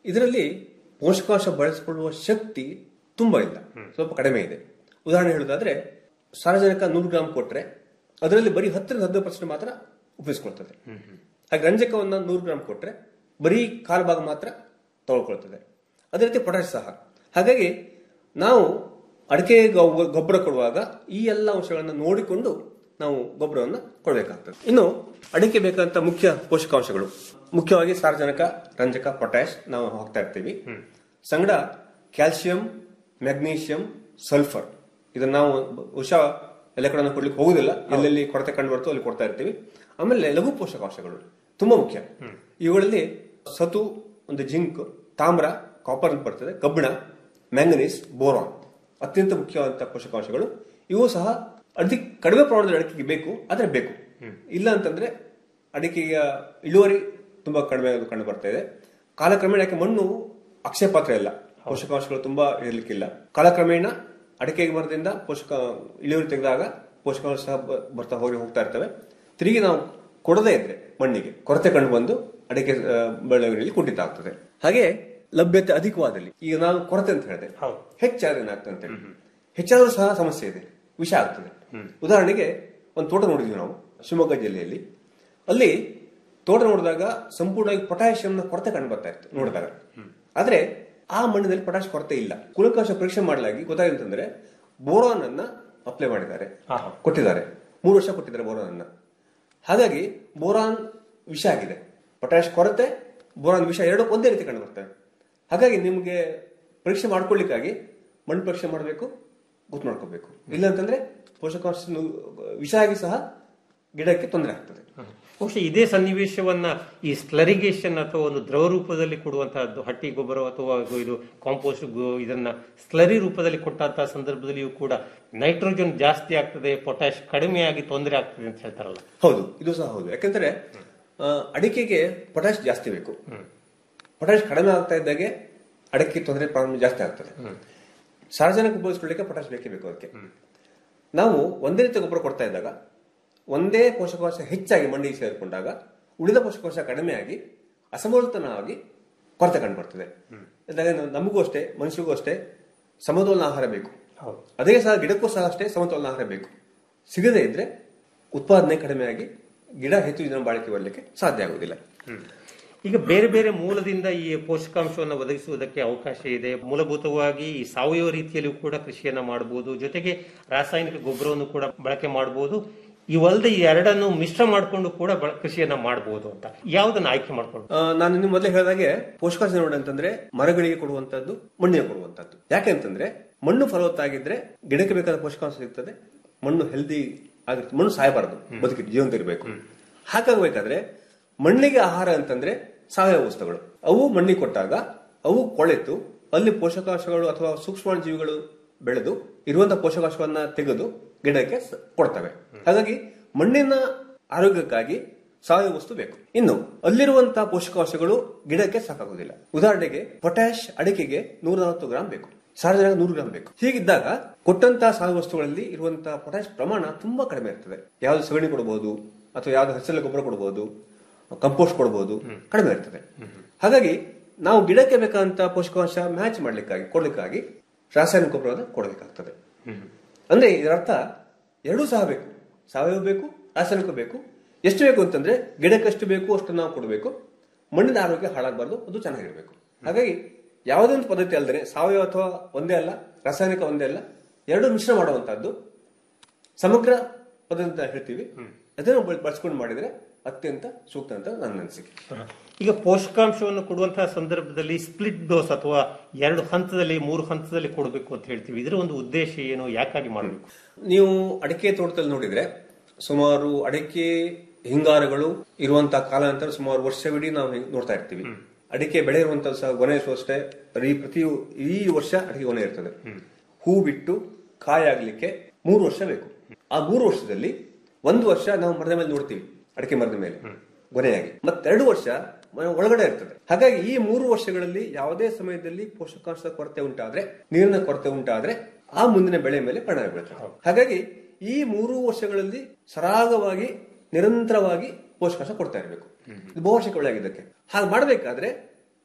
ಇದರಲ್ಲಿ ಪೋಷಕಾಂಶ ಬಳಸಿಕೊಳ್ಳುವ ಶಕ್ತಿ ತುಂಬಾ ಇಲ್ಲ ಸ್ವಲ್ಪ ಕಡಿಮೆ ಇದೆ ಉದಾಹರಣೆ ಹೇಳೋದಾದ್ರೆ ಸಾರಜನಕ ನೂರು ಗ್ರಾಮ್ ಕೊಟ್ರೆ ಅದರಲ್ಲಿ ಬರೀ ಹತ್ತರಿಂದ ಹದಿನೈದು ಪರ್ಸೆಂಟ್ ಮಾತ್ರ ಉಪಯೋಗಿಸ್ಕೊಳ್ತದೆ ಹಾಗೆ ರಂಜಕವನ್ನ ನೂರು ಗ್ರಾಮ್ ಕೊಟ್ರೆ ಬರೀ ಕಾಲು ಭಾಗ ಮಾತ್ರ ತಗೊಳ್ಕೊಳ್ತದೆ ಅದೇ ರೀತಿ ಪೊಟ್ಯಾಶ್ ಸಹ ಹಾಗಾಗಿ ನಾವು ಅಡಿಕೆ ಗೊ- ಗೊಬ್ಬರ ಕೊಡುವಾಗ ಈ ಎಲ್ಲ ಅಂಶಗಳನ್ನು ನೋಡಿಕೊಂಡು ನಾವು ಗೊಬ್ಬರವನ್ನು ಕೊಡಬೇಕಾಗ್ತದೆ ಇನ್ನು ಅಡಿಕೆ ಬೇಕಾದಂತ ಮುಖ್ಯ ಪೋಷಕಾಂಶಗಳು ಮುಖ್ಯವಾಗಿ ಸಾರಜನಕ ರಂಜಕ ಪೊಟ್ಯಾಶ್ ನಾವು ಹಾಕ್ತಾ ಇರ್ತೀವಿ ಸಂಗಡ ಕ್ಯಾಲ್ಸಿಯಂ ಮೆಗ್ನೀಷಿಯಂ ಸಲ್ಫರ್ ಇದನ್ನ ನಾವು ಬಹುಶಃ ಎಲ್ಲ ಕಡೆ ಕೊಡ್ಲಿಕ್ಕೆ ಹೋಗುದಿಲ್ಲ ಎಲ್ಲೆಲ್ಲಿ ಕೊರತೆ ಕಂಡು ಬರ್ತೋ ಅಲ್ಲಿ ಕೊಡ್ತಾ ಇರ್ತೀವಿ ಆಮೇಲೆ ಲಘು ಪೋಷಕಾಂಶಗಳು ತುಂಬಾ ಮುಖ್ಯ ಇವುಗಳಲ್ಲಿ ಸತು ಒಂದು ಜಿಂಕ್ ತಾಮ್ರ ಕಾಪರ್ ಅಂತ ಬರ್ತದೆ ಕಬ್ಬಿಣ ಮ್ಯಾಂಗನೀಸ್ ಬೋರಾನ್ ಅತ್ಯಂತ ಮುಖ್ಯವಾದಂತಹ ಪೋಷಕಾಂಶಗಳು ಇವು ಸಹ ಅತಿ ಕಡಿಮೆ ಪ್ರಮಾಣದಲ್ಲಿ ಅಡಿಕೆಗೆ ಬೇಕು ಆದ್ರೆ ಬೇಕು ಇಲ್ಲ ಅಂತಂದ್ರೆ ಅಡಿಕೆಯ ಇಳುವರಿ ತುಂಬಾ ಕಡಿಮೆ ಆಗೋದು ಕಂಡು ಬರ್ತಾ ಇದೆ ಕಾಲಕ್ರಮೇಣ ಯಾಕೆ ಮಣ್ಣು ಅಕ್ಷಯ ಪಾತ್ರ ಇಲ್ಲ ಪೋಷಕಾಂಶಗಳು ತುಂಬಾ ಇರಲಿಕ್ಕಿಲ್ಲ ಕಾಲಕ್ರಮೇಣ ಅಡಿಕೆ ಮರದಿಂದ ಪೋಷಕ ಇಳುವರಿ ತೆಗೆದಾಗ ಪೋಷಕಾಂಶ ಸಹ ಬ- ಬರ್ತಾ ಹೋಗಿ ಹೋಗ್ತಾ ಇರ್ತವೆ ತಿರುಗಿ ನಾವು ಕೊಡದೇ ಇದ್ರೆ ಮಣ್ಣಿಗೆ ಕೊರತೆ ಕಂಡು ಬಂದು ಅಡಿಕೆ ಆ, ಬೆಳವಣಿಗೆಯಲ್ಲಿ ಕುಂಠಿತ ಆಗ್ತದೆ ಹಾಗೆ ಲಭ್ಯತೆ ಅಧಿಕವಾದಲ್ಲಿ ಈಗ ನಾನು ಕೊರತೆ ಅಂತ ಹೇಳಿದೆ ಹೆಚ್ಚಾದ್ರೆ ಏನಾಗ್ತದೆ ಅಂತ ಹೇಳಿ ಹೆಚ್ಚಾದ್ರೂ ಸಹ ಸಮಸ್ಯೆ ಇದೆ ವಿಷ ಆಗ್ತದೆ ಉದಾಹರಣೆಗೆ ಒಂದು ತೋಟ ನೋಡಿದ್ವಿ ನಾವು ಶಿವಮೊಗ್ಗ ಜಿಲ್ಲೆಯಲ್ಲಿ ಅಲ್ಲಿ ತೋಟ ನೋಡಿದಾಗ ಸಂಪೂರ್ಣವಾಗಿ ಪೊಟ್ಯಾಷಿಯಂನ ಕೊರತೆ ಕಂಡು ಬರ್ತಾ ಇತ್ತು ನೋಡಿದಾಗ ಆದ್ರೆ ಆ ಮಣ್ಣಿನಲ್ಲಿ ಪೊಟ್ಯಾಶ್ ಕೊರತೆ ಇಲ್ಲ ಕುಲಕಾಂಶ ಪರೀಕ್ಷೆ ಮಾಡಲಾಗಿ ಗೊತ್ತಾಗಿದೆ ಅಂತಂದ್ರೆ ಬೋರಾನ್ ಅನ್ನ ಅಪ್ಲೈ ಮಾಡಿದ್ದಾರೆ ಕೊಟ್ಟಿದ್ದಾರೆ ಮೂರು ವರ್ಷ ಕೊಟ್ಟಿದ್ದಾರೆ ಬೋರಾನ್ ಅನ್ನ ಹಾಗಾಗಿ ಬೋರಾನ್ ವಿಷ ಆಗಿದೆ ಪೊಟ್ಯಾಶ್ ಕೊರತೆ ಬೋರಾನ್ ವಿಷ ಎರಡು ಒಂದೇ ರೀತಿ ಕಂಡು ಬರ್ತವೆ ಹಾಗಾಗಿ ನಿಮಗೆ ಪರೀಕ್ಷೆ ಮಾಡ್ಕೊಳ್ಳಿಕ್ಕಾಗಿ ಮಣ್ಣು ಪರೀಕ್ಷೆ ಮಾಡಬೇಕು ಗೊತ್ತು ಮಾಡ್ಕೋಬೇಕು ಇಲ್ಲ ಅಂತಂದ್ರೆ ಪೋಷಕಾಂಶ ವಿಷ ಆಗಿ ಸಹ ಗಿಡಕ್ಕೆ ತೊಂದರೆ ಆಗ್ತದೆ ಬಹುಶಃ ಇದೇ ಸನ್ನಿವೇಶವನ್ನ ಈ ಸ್ಲರಿಗೇಷನ್ ಅಥವಾ ಒಂದು ದ್ರವ ರೂಪದಲ್ಲಿ ಕೊಡುವಂತಹದ್ದು ಹಟ್ಟಿ ಗೊಬ್ಬರ ಅಥವಾ ಇದು ಕಾಂಪೋಸ್ಟ್ ಇದನ್ನ ಸ್ಲರಿ ರೂಪದಲ್ಲಿ ಕೊಟ್ಟಂತಹ ಸಂದರ್ಭದಲ್ಲಿಯೂ ಕೂಡ ನೈಟ್ರೋಜನ್ ಜಾಸ್ತಿ ಆಗ್ತದೆ ಪೊಟ್ಯಾಶ್ ಕಡಿಮೆ ಆಗಿ ತೊಂದರೆ ಆಗ್ತದೆ ಅಂತ ಹೇಳ್ತಾರಲ್ಲ ಹೌದು ಇದು ಸಹ ಹೌದು ಯಾಕಂದ್ರೆ ಆ, ಅಡಿಕೆಗೆ ಪೊಟ್ಯಾಶ್ ಜಾಸ್ತಿ ಬೇಕು ಪೊಟ್ಯಾಶ್ ಕಡಿಮೆ ಆಗ್ತಾ ಇದ್ದಾಗೆ ಅಡಿಕೆ ತೊಂದರೆ ಪ್ರಾರಂಭ ಜಾಸ್ತಿ ಆಗ್ತದೆ ಸಾರ್ವಜನಿಕ ಉಪಯೋಗಿಸ್ಕೊಳ್ಳಿಕ್ಕೆ ಪೊಟ್ಯಾಶ್ ಬೇಕೇ ಬೇಕು ಅದಕ್ಕೆ ನಾವು ಒಂದೇ ರೀತಿ ಗೊಬ್ಬರ ಕೊಡ್ತಾ ಇದ್ದಾಗ ಒಂದೇ ಪೋಷಕಾಂಶ ಹೆಚ್ಚಾಗಿ ಮಣ್ಣಿಗೆ ಸೇರಿಕೊಂಡಾಗ ಉಳಿದ ಪೋಷಕಾಂಶ ಕಡಿಮೆಯಾಗಿ ಅಸಮತೋಲನವಾಗಿ ಕೊರತೆ ಕಂಡು ಬರ್ತದೆ ಇದ್ದಾಗ ನಾವು- ನಮಗೂ ಅಷ್ಟೇ ಮನುಷ್ಯರಿಗೂ ಅಷ್ಟೇ ಸಮತೋಲನ ಆಹಾರ ಬೇಕು ಅದೇ ಸಹ ಗಿಡಕ್ಕೂ ಸಹ ಅಷ್ಟೇ ಸಮತೋಲನ ಆಹಾರ ಬೇಕು ಸಿಗದೇ ಇದ್ರೆ ಉತ್ಪಾದನೆ ಕಡಿಮೆಯಾಗಿ ಗಿಡ ಹೆಚ್ಚು ದಿನ ಬಾಳಿಕೆ ಬರಲಿಕ್ಕೆ ಸಾಧ್ಯ ಆಗುವುದಿಲ್ಲ ಈಗ ಬೇರೆ ಬೇರೆ ಮೂಲದಿಂದ ಈ ಪೋಷಕಾಂಶವನ್ನು ಒದಗಿಸುವುದಕ್ಕೆ ಅವಕಾಶ ಇದೆ ಮೂಲಭೂತವಾಗಿ ಈ ಸಾವಯವ ರೀತಿಯಲ್ಲಿಯೂ ಕೂಡ ಕೃಷಿಯನ್ನ ಮಾಡಬಹುದು ಜೊತೆಗೆ ರಾಸಾಯನಿಕ ಗೊಬ್ಬರವನ್ನು ಕೂಡ ಬಳಕೆ ಮಾಡಬಹುದು ಇವಲ್ಲದೆ ಈ ಎರಡನ್ನು ಮಿಶ್ರ ಮಾಡಿಕೊಂಡು ಕೂಡ ಬಳ- ಕೃಷಿಯನ್ನ ಮಾಡಬಹುದು ಅಂತ ಯಾವುದನ್ನ ಆಯ್ಕೆ ಮಾಡ್ಕೊಂಡು ಆ, ನಾನು ನಿಮ್ಗೆ ಮೊದಲೇ ಹೇಳಿದಾಗೆ ಪೋಷಕಾಂಶ ನೋಡಿ ಅಂತಂದ್ರೆ ಮರಗಳಿಗೆ ಕೊಡುವಂತದ್ದು ಮಣ್ಣಿಗೆ ಕೊಡುವಂತದ್ದು ಯಾಕೆ ಅಂತಂದ್ರೆ ಮಣ್ಣು ಫಲವತ್ತಾಗಿದ್ರೆ ಗಿಡಕ್ಕೆ ಬೇಕಾದ ಪೋಷಕಾಂಶ ಸಿಗ್ತದೆ ಮಣ್ಣು ಹೆಲ್ದಿ ಆಗಿರ್ತದೆ ಮಣ್ಣು ಸಾಯಬಾರದು ಬದುಕಿ ಜೀವಂತ ಇರಬೇಕು ಹಾಗಾಗಬೇಕಾದ್ರೆ ಮಣ್ಣಿಗೆ ಆಹಾರ ಅಂತಂದ್ರೆ ಸಾವಯವ ವಸ್ತುಗಳು ಅವು ಮಣ್ಣಿಗೆ ಕೊಟ್ಟಾಗ ಅವು ಕೊಳೆತು ಅಲ್ಲಿ ಪೋಷಕಾಂಶಗಳು ಅಥವಾ ಸೂಕ್ಷ್ಮ ಜೀವಿಗಳು ಬೆಳೆದು ಇರುವಂತಹ ಪೋಷಕಾಂಶವನ್ನ ತೆಗೆದು ಗಿಡಕ್ಕೆ ಸ- ಕೊಡ್ತವೆ ಹಾಗಾಗಿ ಮಣ್ಣಿನ ಆರೋಗ್ಯಕ್ಕಾಗಿ ಸಾವಯವ ವಸ್ತು ಬೇಕು ಇನ್ನು ಅಲ್ಲಿರುವಂತಹ ಪೋಷಕಾಂಶಗಳು ಗಿಡಕ್ಕೆ ಸಾಕಾಗುವುದಿಲ್ಲ ಉದಾಹರಣೆಗೆ ಪೊಟ್ಯಾಶ್ ಅಡಿಕೆಗೆ ನೂರ ನಲವತ್ತು ಗ್ರಾಂ ಬೇಕು ಸಾರಜನಕ ನೂರು ಗ್ರಾಂ ಬೇಕು ಹೀಗಿದ್ದಾಗ ಕೊಟ್ಟಂತಹ ಸಾವಯವ ವಸ್ತುಗಳಲ್ಲಿ ಇರುವಂತಹ ಪೊಟ್ಯಾಶ್ ಪ್ರಮಾಣ ತುಂಬಾ ಕಡಿಮೆ ಇರ್ತದೆ ಯಾವ್ದು ಸಗಣಿ ಕೊಡಬಹುದು ಅಥವಾ ಯಾವ್ದು ಹಸಿರೆಲೆ ಗೊಬ್ಬರ ಕೊಡಬಹುದು ಕಂಪೋಸ್ಟ್ ಕೊಡಬಹುದು ಕಡಿಮೆ ಇರ್ತದೆ ಹಾಗಾಗಿ ನಾವು ಗಿಡಕ್ಕೆ ಬೇಕಾದಂತ ಪೋಷಕಾಂಶ ಮ್ಯಾಚ್ ಮಾಡ್ಲಿಕ್ಕಾಗಿ ಕೊಡ್ಲಿಕ್ಕಾಗಿ ರಾಸಾಯನಿಕ ಗೊಬ್ಬರವನ್ನು ಕೊಡಬೇಕಾಗ್ತದೆ ಅಂದ್ರೆ ಇದರರ್ಥ ಎರಡೂ ಸಹ ಬೇಕು ಸಾವಯವ ಬೇಕು ರಾಸಾಯನಿಕ ಬೇಕು ಎಷ್ಟು ಬೇಕು ಅಂತಂದ್ರೆ ಗಿಡಕ್ಕೆ ಎಷ್ಟು ಬೇಕು ಅಷ್ಟು ನಾವು ಕೊಡಬೇಕು ಮಣ್ಣಿನ ಆರೋಗ್ಯ ಹಾಳಾಗಬಾರ್ದು ಅದು ಚೆನ್ನಾಗಿರ್ಬೇಕು ಹಾಗಾಗಿ ಯಾವುದೇ ಒಂದು ಪದ್ಧತಿ ಅಲ್ಲದೆ ಸಾವಯವ ಅಥವಾ ಒಂದೇ ಅಲ್ಲ ರಾಸಾಯನಿಕ ಒಂದೇ ಅಲ್ಲ ಎರಡು ಮಿಶ್ರ ಮಾಡುವಂತಹದ್ದು ಸಮಗ್ರ ಪದ್ಧತಿ ಅಂತ ಹೇಳ್ತೀವಿ ಅದನ್ನು ಬಳ- ಬಳಸ್ಕೊಂಡು ಮಾಡಿದ್ರೆ ಅತ್ಯಂತ ಸೂಕ್ತ ಅಂತ ನನ್ನ ಅನಿಸಿಕೆ ಈಗ ಪೋಷಕಾಂಶವನ್ನು ಕೊಡುವಂತಹ ಸಂದರ್ಭದಲ್ಲಿ ಸ್ಪ್ಲಿಟ್ ಡೋಸ್ ಅಥವಾ ಎರಡು ಹಂತದಲ್ಲಿ ಮೂರು ಹಂತದಲ್ಲಿ ಕೊಡಬೇಕು ಅಂತ ಹೇಳ್ತೀವಿ ಇದರ ಒಂದು ಉದ್ದೇಶ ಏನು ಯಾಕಾಗಿ ಮಾಡಬೇಕು ನೀವು ಅಡಿಕೆ ತೋಟದಲ್ಲಿ ನೋಡಿದ್ರೆ ಸುಮಾರು ಅಡಿಕೆ ಹಿಂಗಾರಗಳು ಇರುವಂತಹ ಕಾಲಾನಂತರ ಸುಮಾರು ವರ್ಷವಿಡೀ ನಾವು ಹಿಂಗ್ ನೋಡ್ತಾ ಇರ್ತೀವಿ ಅಡಿಕೆ ಬೆಳೆ ಇರುವಂತಹ ಸಹ ಗೊನೆ ಅಷ್ಟೇ ಈ ಪ್ರತಿ ಈ ವರ್ಷ ಅಡಿಕೆ ಗೊನೆ ಇರ್ತದೆ ಹೂ ಬಿಟ್ಟು ಕಾಯಾಗ್ಲಿಕ್ಕೆ ಮೂರು ವರ್ಷ ಬೇಕು ಆ ಮೂರು ವರ್ಷದಲ್ಲಿ ಒಂದು ವರ್ಷ ನಾವು ಮರದ ಮೇಲೆ ನೋಡ್ತೀವಿ ಅಡಿಕೆ ಮರದ ಮೇಲೆ ಗೊನೆಯಾಗಿ ಮತ್ತೆರಡು ವರ್ಷ ಮ- ಒಳಗಡೆ ಇರ್ತದೆ ಹಾಗಾಗಿ ಈ ಮೂರು ವರ್ಷಗಳಲ್ಲಿ ಯಾವುದೇ ಸಮಯದಲ್ಲಿ ಪೋಷಕಾಂಶದ ಕೊರತೆ ಉಂಟಾದ್ರೆ ನೀರಿನ ಕೊರತೆ ಉಂಟಾದ್ರೆ ಆ ಮುಂದಿನ ಬೆಳೆ ಮೇಲೆ ಪರಿಣಾಮ ಬೀಳುತ್ತದೆ ಹಾಗಾಗಿ ಈ ಮೂರು ವರ್ಷಗಳಲ್ಲಿ ಸರಾಗವಾಗಿ ನಿರಂತರವಾಗಿ ಪೋಷಕಾಂಶ ಕೊಡ್ತಾ ಇರಬೇಕು ಇದು ಬಹುವರ್ಷಕ್ಕೆ ಒಳಗಿದ್ದಕ್ಕೆ ಹಾಗೆ ಮಾಡಬೇಕಾದ್ರೆ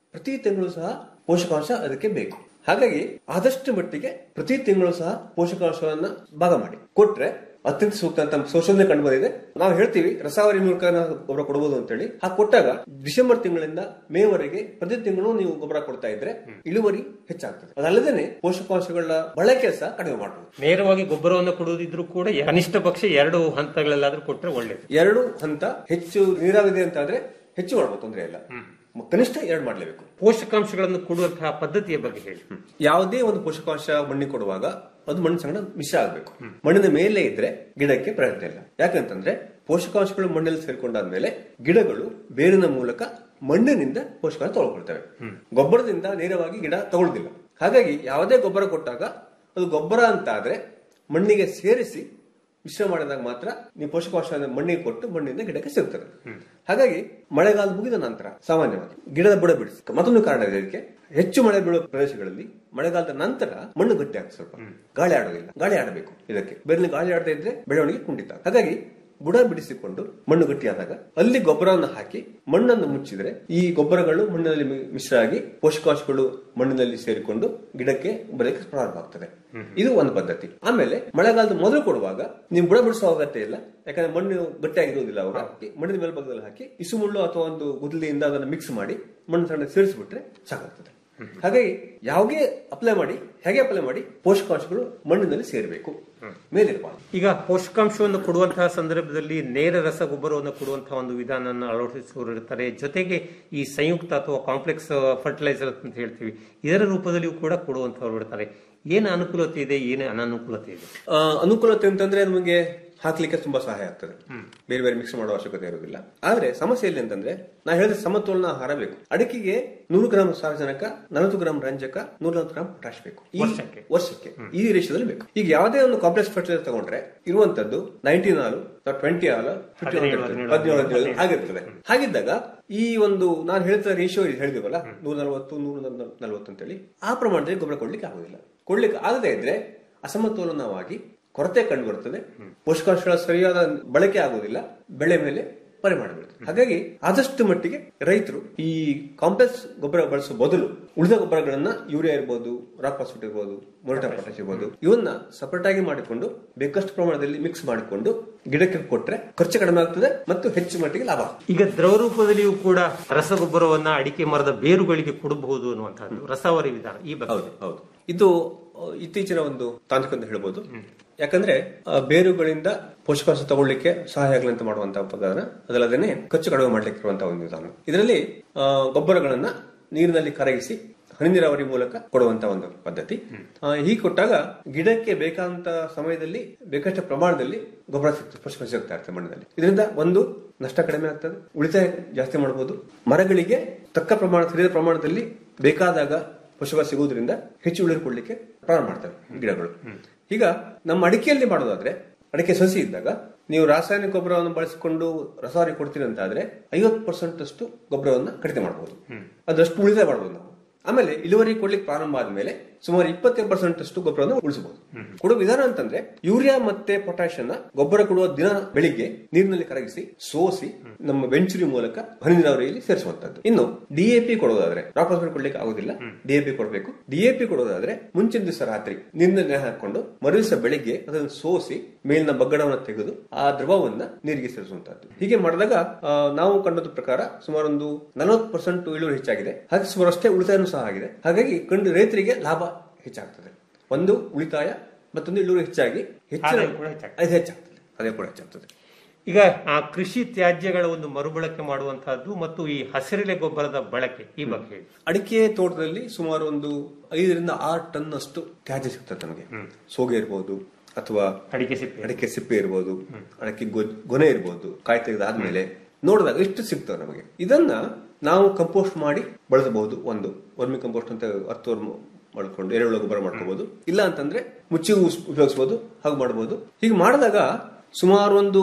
ಪ್ರತಿ ತಿಂಗಳು ಸಹ ಪೋಷಕಾಂಶ ಅದಕ್ಕೆ ಬೇಕು ಹಾಗಾಗಿ ಆದಷ್ಟು ಮಟ್ಟಿಗೆ ಪ್ರತಿ ತಿಂಗಳು ಸಹ ಪೋಷಕಾಂಶವನ್ನ ಭಾಗ ಮಾಡಿ ಕೊಟ್ರೆ ಅತ್ಯಂತ ಸೂಕ್ತ ಅಂತ ಸಂಶೋಧನೆ ಕಂಡು ಬಂದಿದೆ ನಾವು ಹೇಳ್ತೀವಿ ರಸಾವರಿ ಮೂಲಕ ನಾವು ಗೊಬ್ಬರ ಕೊಡಬಹುದು ಅಂತೇಳಿ ಆ ಕೊಟ್ಟಾಗ ಡಿಸೆಂಬರ್ ತಿಂಗಳಿಂದ ಮೇವರೆಗೆ ಪ್ರತಿ ತಿಂಗಳು ನೀವು ಗೊಬ್ಬರ ಕೊಡ್ತಾ ಇದ್ರೆ ಇಳುವರಿ ಹೆಚ್ಚಾಗ್ತದೆ ಅದಲ್ಲದೆ ಪೋಷಕಾಂಶಗಳ ಬಳಕೆ ಸಹ ಕಡಿಮೆ ಮಾಡಬಹುದು ನೇರವಾಗಿ ಗೊಬ್ಬರವನ್ನು ಕೊಡುವುದಿದ್ರು ಕೂಡ ಕನಿಷ್ಠ ಪಕ್ಷ ಎರಡು ಹಂತಗಳಲ್ಲಾದ್ರೂ ಕೊಟ್ರೆ ಒಳ್ಳೇದು ಎರಡು ಹಂತ ಹೆಚ್ಚು ನೀರಾಗಿದೆ ಅಂತ ಆದ್ರೆ ಹೆಚ್ಚು ಮಾಡ್ಬೋದು ತೊಂದರೆ ಇಲ್ಲ ಕನಿಷ್ಠ ಎರಡು ಮಾಡಲೇಬೇಕು ಪೋಷಕಾಂಶಗಳನ್ನು ಕೊಡುವಂತಹ ಪದ್ಧತಿಯ ಬಗ್ಗೆ ಹೇಳಿ ಯಾವುದೇ ಒಂದು ಪೋಷಕಾಂಶ ಮಣ್ಣಿಗೆ ಕೊಡುವಾಗ ಅದು ಮಣ್ಣಿನ ಸಂಗಡ ಮಿಶ್ರ ಆಗಬೇಕು ಮಣ್ಣಿನ ಮೇಲೆ ಇದ್ರೆ ಗಿಡಕ್ಕೆ ಪ್ರಯತ್ನ ಇಲ್ಲ ಯಾಕಂತಂದ್ರೆ ಪೋಷಕಾಂಶಗಳು ಮಣ್ಣಲ್ಲಿ ಸೇರ್ಕೊಂಡಾದ್ಮೇಲೆ ಗಿಡಗಳು ಬೇರಿನ ಮೂಲಕ ಮಣ್ಣಿನಿಂದ ಪೋಷಕಾಂಶ ತಗೊಳ್ಕೊಳ್ತವೆ ಗೊಬ್ಬರದಿಂದ ನೇರವಾಗಿ ಗಿಡ ತಗೊಳ್ಳೋದಿಲ್ಲ ಹಾಗಾಗಿ ಯಾವುದೇ ಗೊಬ್ಬರ ಕೊಟ್ಟಾಗ ಅದು ಗೊಬ್ಬರ ಅಂತ ಆದ್ರೆ ಮಣ್ಣಿಗೆ ಸೇರಿಸಿ ಮಿಶ್ರ ಮಾಡಿದಾಗ ಮಾತ್ರ ನೀವು ಪೋಷಕಾಂಶ ಮಣ್ಣಿಗೆ ಕೊಟ್ಟು ಮಣ್ಣಿಂದ ಗಿಡಕ್ಕೆ ಸಿಗ್ತದೆ ಹಾಗಾಗಿ ಮಳೆಗಾಲ ಮುಗಿದ ನಂತರ ಸಾಮಾನ್ಯವಾಗಿ ಗಿಡದ ಬುಡ ಬಿಡಿಸಿ ಮತ್ತೊಂದು ಕಾರಣ ಇದೆ ಇದಕ್ಕೆ ಹೆಚ್ಚು ಮಳೆ ಬೀಳುವ ಪ್ರದೇಶಗಳಲ್ಲಿ ಮಳೆಗಾಲದ ನಂತರ ಮಣ್ಣು ಗಟ್ಟಿ ಆಗ್ತದೆ ಸ್ವಲ್ಪ ಗಾಳಿ ಆಡೋದಿಲ್ಲ ಗಾಳಿ ಆಡಬೇಕು ಇದಕ್ಕೆ ಬೇರೆ ಗಾಳಿ ಆಡದೇ ಇದ್ರೆ ಬೆಳವಣಿಗೆ ಕುಂಠಿತ ಹಾಗಾಗಿ ಬುಡ ಬಿಡಿಸಿಕೊಂಡು ಮಣ್ಣು ಗಟ್ಟಿಯಾದಾಗ ಅಲ್ಲಿ ಗೊಬ್ಬರವನ್ನು ಹಾಕಿ ಮಣ್ಣನ್ನು ಮುಚ್ಚಿದ್ರೆ ಈ ಗೊಬ್ಬರಗಳು ಮಣ್ಣಿನಲ್ಲಿ ಮಿ- ಮಿಶ್ರ ಆಗಿ ಪೋಷಕಾಂಶಗಳು ಮಣ್ಣಿನಲ್ಲಿ ಸೇರಿಕೊಂಡು ಗಿಡಕ್ಕೆ ಬರಲಿಕ್ಕೆ ಪ್ರಾರಂಭ ಆಗ್ತದೆ ಇದು ಒಂದು ಪದ್ಧತಿ ಆಮೇಲೆ ಮಳೆಗಾಲದ ಮೊದಲು ಕೊಡುವಾಗ ನೀವು ಬುಡ ಬಿಡಿಸುವ ಅಗತ್ಯ ಇಲ್ಲ ಯಾಕಂದ್ರೆ ಮಣ್ಣು ಗಟ್ಟಿಯಾಗಿರುವುದಿಲ್ಲ ಅವಾಗ ಮಣ್ಣಿನ ಮೇಲ್ಭಾಗದಲ್ಲಿ ಹಾಕಿ ಇಸುಮುಳ್ಳು ಅಥವಾ ಒಂದು ಗುದ್ದಲಿಯಿಂದ ಅದನ್ನು ಮಿಕ್ಸ್ ಮಾಡಿ ಮಣ್ಣು ಸಣ್ಣ ಸೇರಿಸ್ಬಿಟ್ರೆ ಸಾಕಾಗ್ತದೆ ಹಾಗಾಗಿ ಯಾವುದೇ ಅಪ್ಲೈ ಮಾಡಿ ಹೇಗೆ ಅಪ್ಲೈ ಮಾಡಿ ಪೋಷಕಾಂಶಗಳು ಮಣ್ಣಿನಲ್ಲಿ ಸೇರಬೇಕು ಮೇಲಿರಬಾರ್ದು ಈಗ ಪೋಷಕಾಂಶವನ್ನು ಕೊಡುವಂತಹ ಸಂದರ್ಭದಲ್ಲಿ ನೇರ ರಸಗೊಬ್ಬರವನ್ನು ಕೊಡುವಂತಹ ಒಂದು ವಿಧಾನವನ್ನು ಅಳವಡಿಸುವವರು ಇರ್ತಾರೆ ಜೊತೆಗೆ ಈ ಸಂಯುಕ್ತ ಅಥವಾ ಕಾಂಪ್ಲೆಕ್ಸ್ ಫರ್ಟಿಲೈಸರ್ ಅಂತ ಹೇಳ್ತೀವಿ ಇದರ ರೂಪದಲ್ಲಿಯೂ ಕೂಡ ಕೊಡುವಂತವ್ರು ಇರ್ತಾರೆ ಏನು ಅನುಕೂಲತೆ ಇದೆ ಏನು ಅನಾನುಕೂಲತೆ ಇದೆ ಆ, ಅನುಕೂಲತೆ ಅಂತಂದ್ರೆ ನಮಗೆ ಹಾಕ್ಲಿಕ್ಕೆ ತುಂಬಾ ಸಹಾಯ ಆಗ್ತದೆ ಬೇರೆ ಬೇರೆ ಮಿಕ್ಸ್ ಮಾಡುವ ಅವಶ್ಯಕತೆ ಇರುವುದಿಲ್ಲ ಆದ್ರೆ ಸಮಸ್ಯೆ ಎಲ್ಲಿ ಅಂತಂದ್ರೆ ನಾ ಹೇಳಿದ ಸಮತೋಲನ ಆಹಾರ ಬೇಕು ಅಡಿಕೆಗೆ ನೂರು ಗ್ರಾಂ ಸಾರಜನಕ ನಲವತ್ತು ಗ್ರಾಂ ರಂಜಕ ನೂರ ನಲವತ್ತು ಗ್ರಾಂ ಪೊಟ್ಯಾಶ್ ಬೇಕು ಈ ವರ್ಷಕ್ಕೆ. ವರ್ಷಕ್ಕೆ ಈ ರೇಷದಲ್ಲಿ ಬೇಕು ಈಗ ಯಾವುದೇ ಒಂದು ಕಾಂಪ್ಲೆಕ್ಸ್ ಫರ್ಟಿಲೈಸರ್ ತಗೊಂಡ್ರೆ ಇರುವಂತದ್ದು ನೈನ್ಟೀನ್ ಹಾಲು ಟ್ವೆಂಟಿ ಹಾಲು ಹದಿನೇಳು, ಹದಿನೇಳು, ಹದಿನೇಳು ಹದಿನೇಳು ಆಗಿರ್ತದೆ ಹಾಗಿದ್ದಾಗ ಈ ಒಂದು ನಾನು ಹೇಳ್ತಾ ರೇಷಿಯೋ ಹೇಳಿದಿವಲ್ಲ ನೂರ ನಲವತ್ತು ನೂರ ನಲವತ್ತು ಅಂತೇಳಿ ಆ ಪ್ರಮಾಣದಲ್ಲಿ ಗೊಬ್ಬರ ಕೊಡ್ಲಿಕ್ಕೆ ಆಗುದಿಲ್ಲ ಕೊಡ್ಲಿಕ್ಕೆ ಆಗದೇ ಇದ್ರೆ ಅಸಮತೋಲನವಾಗಿ ಕೊರತೆ ಕಂಡು ಬರ್ತದೆ ಪೋಷಕಾಂಶಗಳ ಸರಿಯಾದ ಬಳಕೆ ಆಗುವುದಿಲ್ಲ ಬೆಳೆ ಮೇಲೆ ಪರಿಮಾಣ ಬೀಳುತ್ತದೆ ಹಾಗಾಗಿ ಆದಷ್ಟು ಮಟ್ಟಿಗೆ ರೈತರು ಈ ಕಾಂಪ್ಲೆಕ್ಸ್ ಗೊಬ್ಬರ ಬಳಸುವ ಬದಲು ಉಳಿದ ಗೊಬ್ಬರಗಳನ್ನ ಯೂರಿಯಾ ಇರ್ಬೋದು ರಾಕ್ ಫಾಸ್ಫೇಟ್ ಇರ್ಬೋದು ಮೊರಟಾ ಪೊಟ್ಯಾಶ್ ಇರ್ಬೋದು ಇವನ್ನ ಸಪರೇಟ್ ಆಗಿ ಮಾಡಿಕೊಂಡು ಬೇಕಷ್ಟು ಪ್ರಮಾಣದಲ್ಲಿ ಮಿಕ್ಸ್ ಮಾಡಿಕೊಂಡು ಗಿಡಕ್ಕೆ ಕೊಟ್ರೆ ಖರ್ಚು ಕಡಿಮೆ ಆಗ್ತದೆ ಮತ್ತು ಹೆಚ್ಚು ಮಟ್ಟಿಗೆ ಲಾಭ ಆಗ್ತದೆ. ಈಗ ದ್ರವ ರೂಪದಲ್ಲಿಯೂ ಕೂಡ ರಸಗೊಬ್ಬರವನ್ನ ಅಡಿಕೆ ಮರದ ಬೇರುಗಳಿಗೆ ಕೊಡಬಹುದು ಅನ್ನುವಂತಹದ್ದು ರಸಾವರಿ ವಿಧಾನ ಈ ಬಗ್ಗೆ ಹೌದು ಹೌದು ಇದು ಆ, ಇತ್ತೀಚಿನ ಒಂದು ತಾಂತ್ರಿಕ ಅಂತ ಹೇಳ್ಬೋದು ಯಾಕಂದ್ರೆ ಆ, ಬೇರುಗಳಿಂದ ಪೋಷಕಾಂಶ ತಗೊಳ್ಳಿಕ್ಕೆ ಸಹಾಯ ಆಗಲಿ ಅಂತ ಮಾಡುವಂತಹ ಪದಾರ್ಥ ಅದಲ್ಲದೆ ಖರ್ಚು ಕಡಿಮೆ ಮಾಡ್ಲಿಕ್ಕೆ ಇರುವಂತಹ ಒಂದು ವಿಧಾನ ಇದರಲ್ಲಿ ಆ, ಗೊಬ್ಬರಗಳನ್ನ ನೀರಿನಲ್ಲಿ ಕರಗಿಸಿ ಹನಿ ನೀರಾವರಿ ಮೂಲಕ ಕೊಡುವಂತ ಒಂದು ಪದ್ಧತಿ ಆ, ಹೀಗೆ ಕೊಟ್ಟಾಗ ಗಿಡಕ್ಕೆ ಬೇಕಾದಂತ ಸಮಯದಲ್ಲಿ ಬೇಕಷ್ಟು ಪ್ರಮಾಣದಲ್ಲಿ ಗೊಬ್ಬರ ಸಿಗ್ತದೆ ಪೋಷಕಾಂಶ ಸಿಗ್ತಾ ಇರ್ತದೆ ಮಣ್ಣಿನಲ್ಲಿ ಇದರಿಂದ ಒಂದು ನಷ್ಟ ಕಡಿಮೆ ಆಗ್ತದೆ ಉಳಿತಾಯ ಜಾಸ್ತಿ ಮಾಡಬಹುದು ಮರಗಳಿಗೆ ತಕ್ಕ ಪ್ರಮಾಣ ಸರಿಯಾದ ಪ್ರಮಾಣದಲ್ಲಿ ಬೇಕಾದಾಗ ಪೋಷಕ ಸಿಗುವುದರಿಂದ ಹೆಚ್ಚು ಇಳುವರಿ ಕೊಡ್ಲಿಕ್ಕೆ ಪ್ರಾರಂಭ ಮಾಡ್ತವೆ ಗಿಡಗಳು ಈಗ ನಮ್ಮ ಅಡಿಕೆಯಲ್ಲಿ ಮಾಡೋದಾದ್ರೆ ಅಡಿಕೆ ಸಸಿ ಇದ್ದಾಗ ನೀವು ರಾಸಾಯನಿಕ ಗೊಬ್ಬರವನ್ನು ಬಳಸಿಕೊಂಡು ರಸವಾರಿ ಕೊಡ್ತೀರಿ ಅಂತ ಆದ್ರೆ ಐವತ್ತು ಪರ್ಸೆಂಟ್ ಅಷ್ಟು ಗೊಬ್ಬರವನ್ನ ಕಡಿಮೆ ಮಾಡಬಹುದು ಅದಷ್ಟು ಉಳಿತಾಯ ಮಾಡಬಹುದು ನಾವು ಆಮೇಲೆ ಇಳುವರಿ ಕೊಡ್ಲಿಕ್ಕೆ ಪ್ರಾರಂಭ ಆದ್ಮೇಲೆ ಸುಮಾರು ಇಪ್ಪತ್ತೈದು ಪರ್ಸೆಂಟ್ ಅಷ್ಟು ಗೊಬ್ಬರವನ್ನು ಉಳಿಸಬಹುದು ಕೊಡುವ ವಿಧಾನ ಅಂತಂದ್ರೆ ಯೂರಿಯಾ ಮತ್ತೆ ಪೊಟ್ಯಾಶ್ ಅನ್ನ ಗೊಬ್ಬರ ಕೊಡುವ ದಿನ ಬೆಳಿಗ್ಗೆ ನೀರಿನಲ್ಲಿ ಕರಗಿಸಿ ಸೋಸಿ ನಮ್ಮ ವೆಂಚುರಿ ಮೂಲಕ ಹನಿ ನೀರಾವರಿಯಲ್ಲಿ ಸೇರಿಸುವಂತದ್ದು ಇನ್ನು ಡಿಎಪಿ ಕೊಡೋದಾದ್ರೆ ರಾಕ್ ಫಾಸ್ಫೇಟ್ ಕೊಡ್ಲಿಕ್ಕೆ ಆಗುದಿಲ್ಲ ಡಿಎಪಿ ಕೊಡಬೇಕು ಡಿಎಪಿ ಕೊಡೋದಾದ್ರೆ ಮುಂಚಿನ ದಿವಸ ರಾತ್ರಿ ನೀರಿನಲ್ಲಿ ಹಾಕೊಂಡು ಮರುದಿವಸ ಬೆಳಿಗ್ಗೆ ಅದನ್ನು ಸೋಸಿ ಮೇಲಿನ ಬಗ್ಗಡವನ್ನು ತೆಗೆದು ಆ ದ್ರವವನ್ನ ನೀರಿಗೆ ಸೇರಿಸುವಂತದ್ದು ಹೀಗೆ ಮಾಡಿದಾಗ ಆ, ನಾವು ಕಂಡದ ಪ್ರಕಾರ ಸುಮಾರು ಒಂದು ನಲವತ್ತು ಪರ್ಸೆಂಟ್ ಇಳುವರಿ ಹೆಚ್ಚಾಗಿದೆ ಹಾಗೆ ಸುಮಾರು ಅಷ್ಟೇ ಉಳಿತಾಯನೂ ಸಹ ಆಗಿದೆ ಹಾಗಾಗಿ ಕಂಡು ರೈತರಿಗೆ ಲಾಭ ಹೆಚ್ಚಾಗ್ತದೆ ಒಂದು ಉಳಿತಾಯ ಮತ್ತೊಂದು ಇಳುವರಿ ಹೆಚ್ಚಾಗಿ ಹೆಚ್ಚಿನ ಆದಾಯ ಕೂಡ ಹೆಚ್ಚಾಗ್ತದೆ. ಅದು ಹೆಚ್ಚಾಗ್ತದೆ ಅದೇ ಕೂಡ ಹೆಚ್ಚಾಗ್ತದೆ ಈಗ ಆ ಕೃಷಿ ತ್ಯಾಜ್ಯಗಳ ಒಂದು ಮರುಬಳಕೆ ಮಾಡುವಂತಹದ್ದು ಮತ್ತು ಈ ಹಸಿರೆಲೆ ಗೊಬ್ಬರದ ಬಳಕೆ ಈ ಬಗ್ಗೆ ಹೇಳಿ ಅಡಿಕೆ ತೋಟದಲ್ಲಿ ಸುಮಾರು ಒಂದು ಐದರಿಂದ ಆರು ಟನ್ ಅಷ್ಟು ತ್ಯಾಜ್ಯ ಸಿಗ್ತದೆ ನಮಗೆ ಸೋಗೆ ಇರ್ಬೋದು ಅಥವಾ ಅಡಿಕೆ ಸಿಪ್ಪೆ ಅಡಿಕೆ ಸಿಪ್ಪೆ ಇರ್ಬೋದು ಅಡಿಕೆ ಗೊ- ಗೊನೆ ಇರ್ಬೋದು ಕಾಯಿ ತೆಗೆದಾದ್ಮೇಲೆ ನೋಡಿದಾಗ ಇಷ್ಟು ಸಿಗ್ತವೆ ನಮಗೆ ಇದನ್ನ ನಾವು ಕಂಪೋಸ್ಟ್ ಮಾಡಿ ಬಳಸಬಹುದು ಒಂದು ವರ್ಮಿ ಕಂಪೋಸ್ಟ್ ಅಂತ ಹತ್ತು ಮಾಡ್ಕೊಂಡು ಎರೆಹುಳ ಗೊಬ್ಬರ ಮಾಡ್ಕೋಬಹುದು ಇಲ್ಲ ಅಂತಂದ್ರೆ ಮುಚ್ಚಿ ಉಸ್- ಉಪಯೋಗಿಸಬಹುದು ಹಾಗೆ ಮಾಡಬಹುದು ಹೀಗೆ ಮಾಡಿದಾಗ ಸುಮಾರು ಒಂದು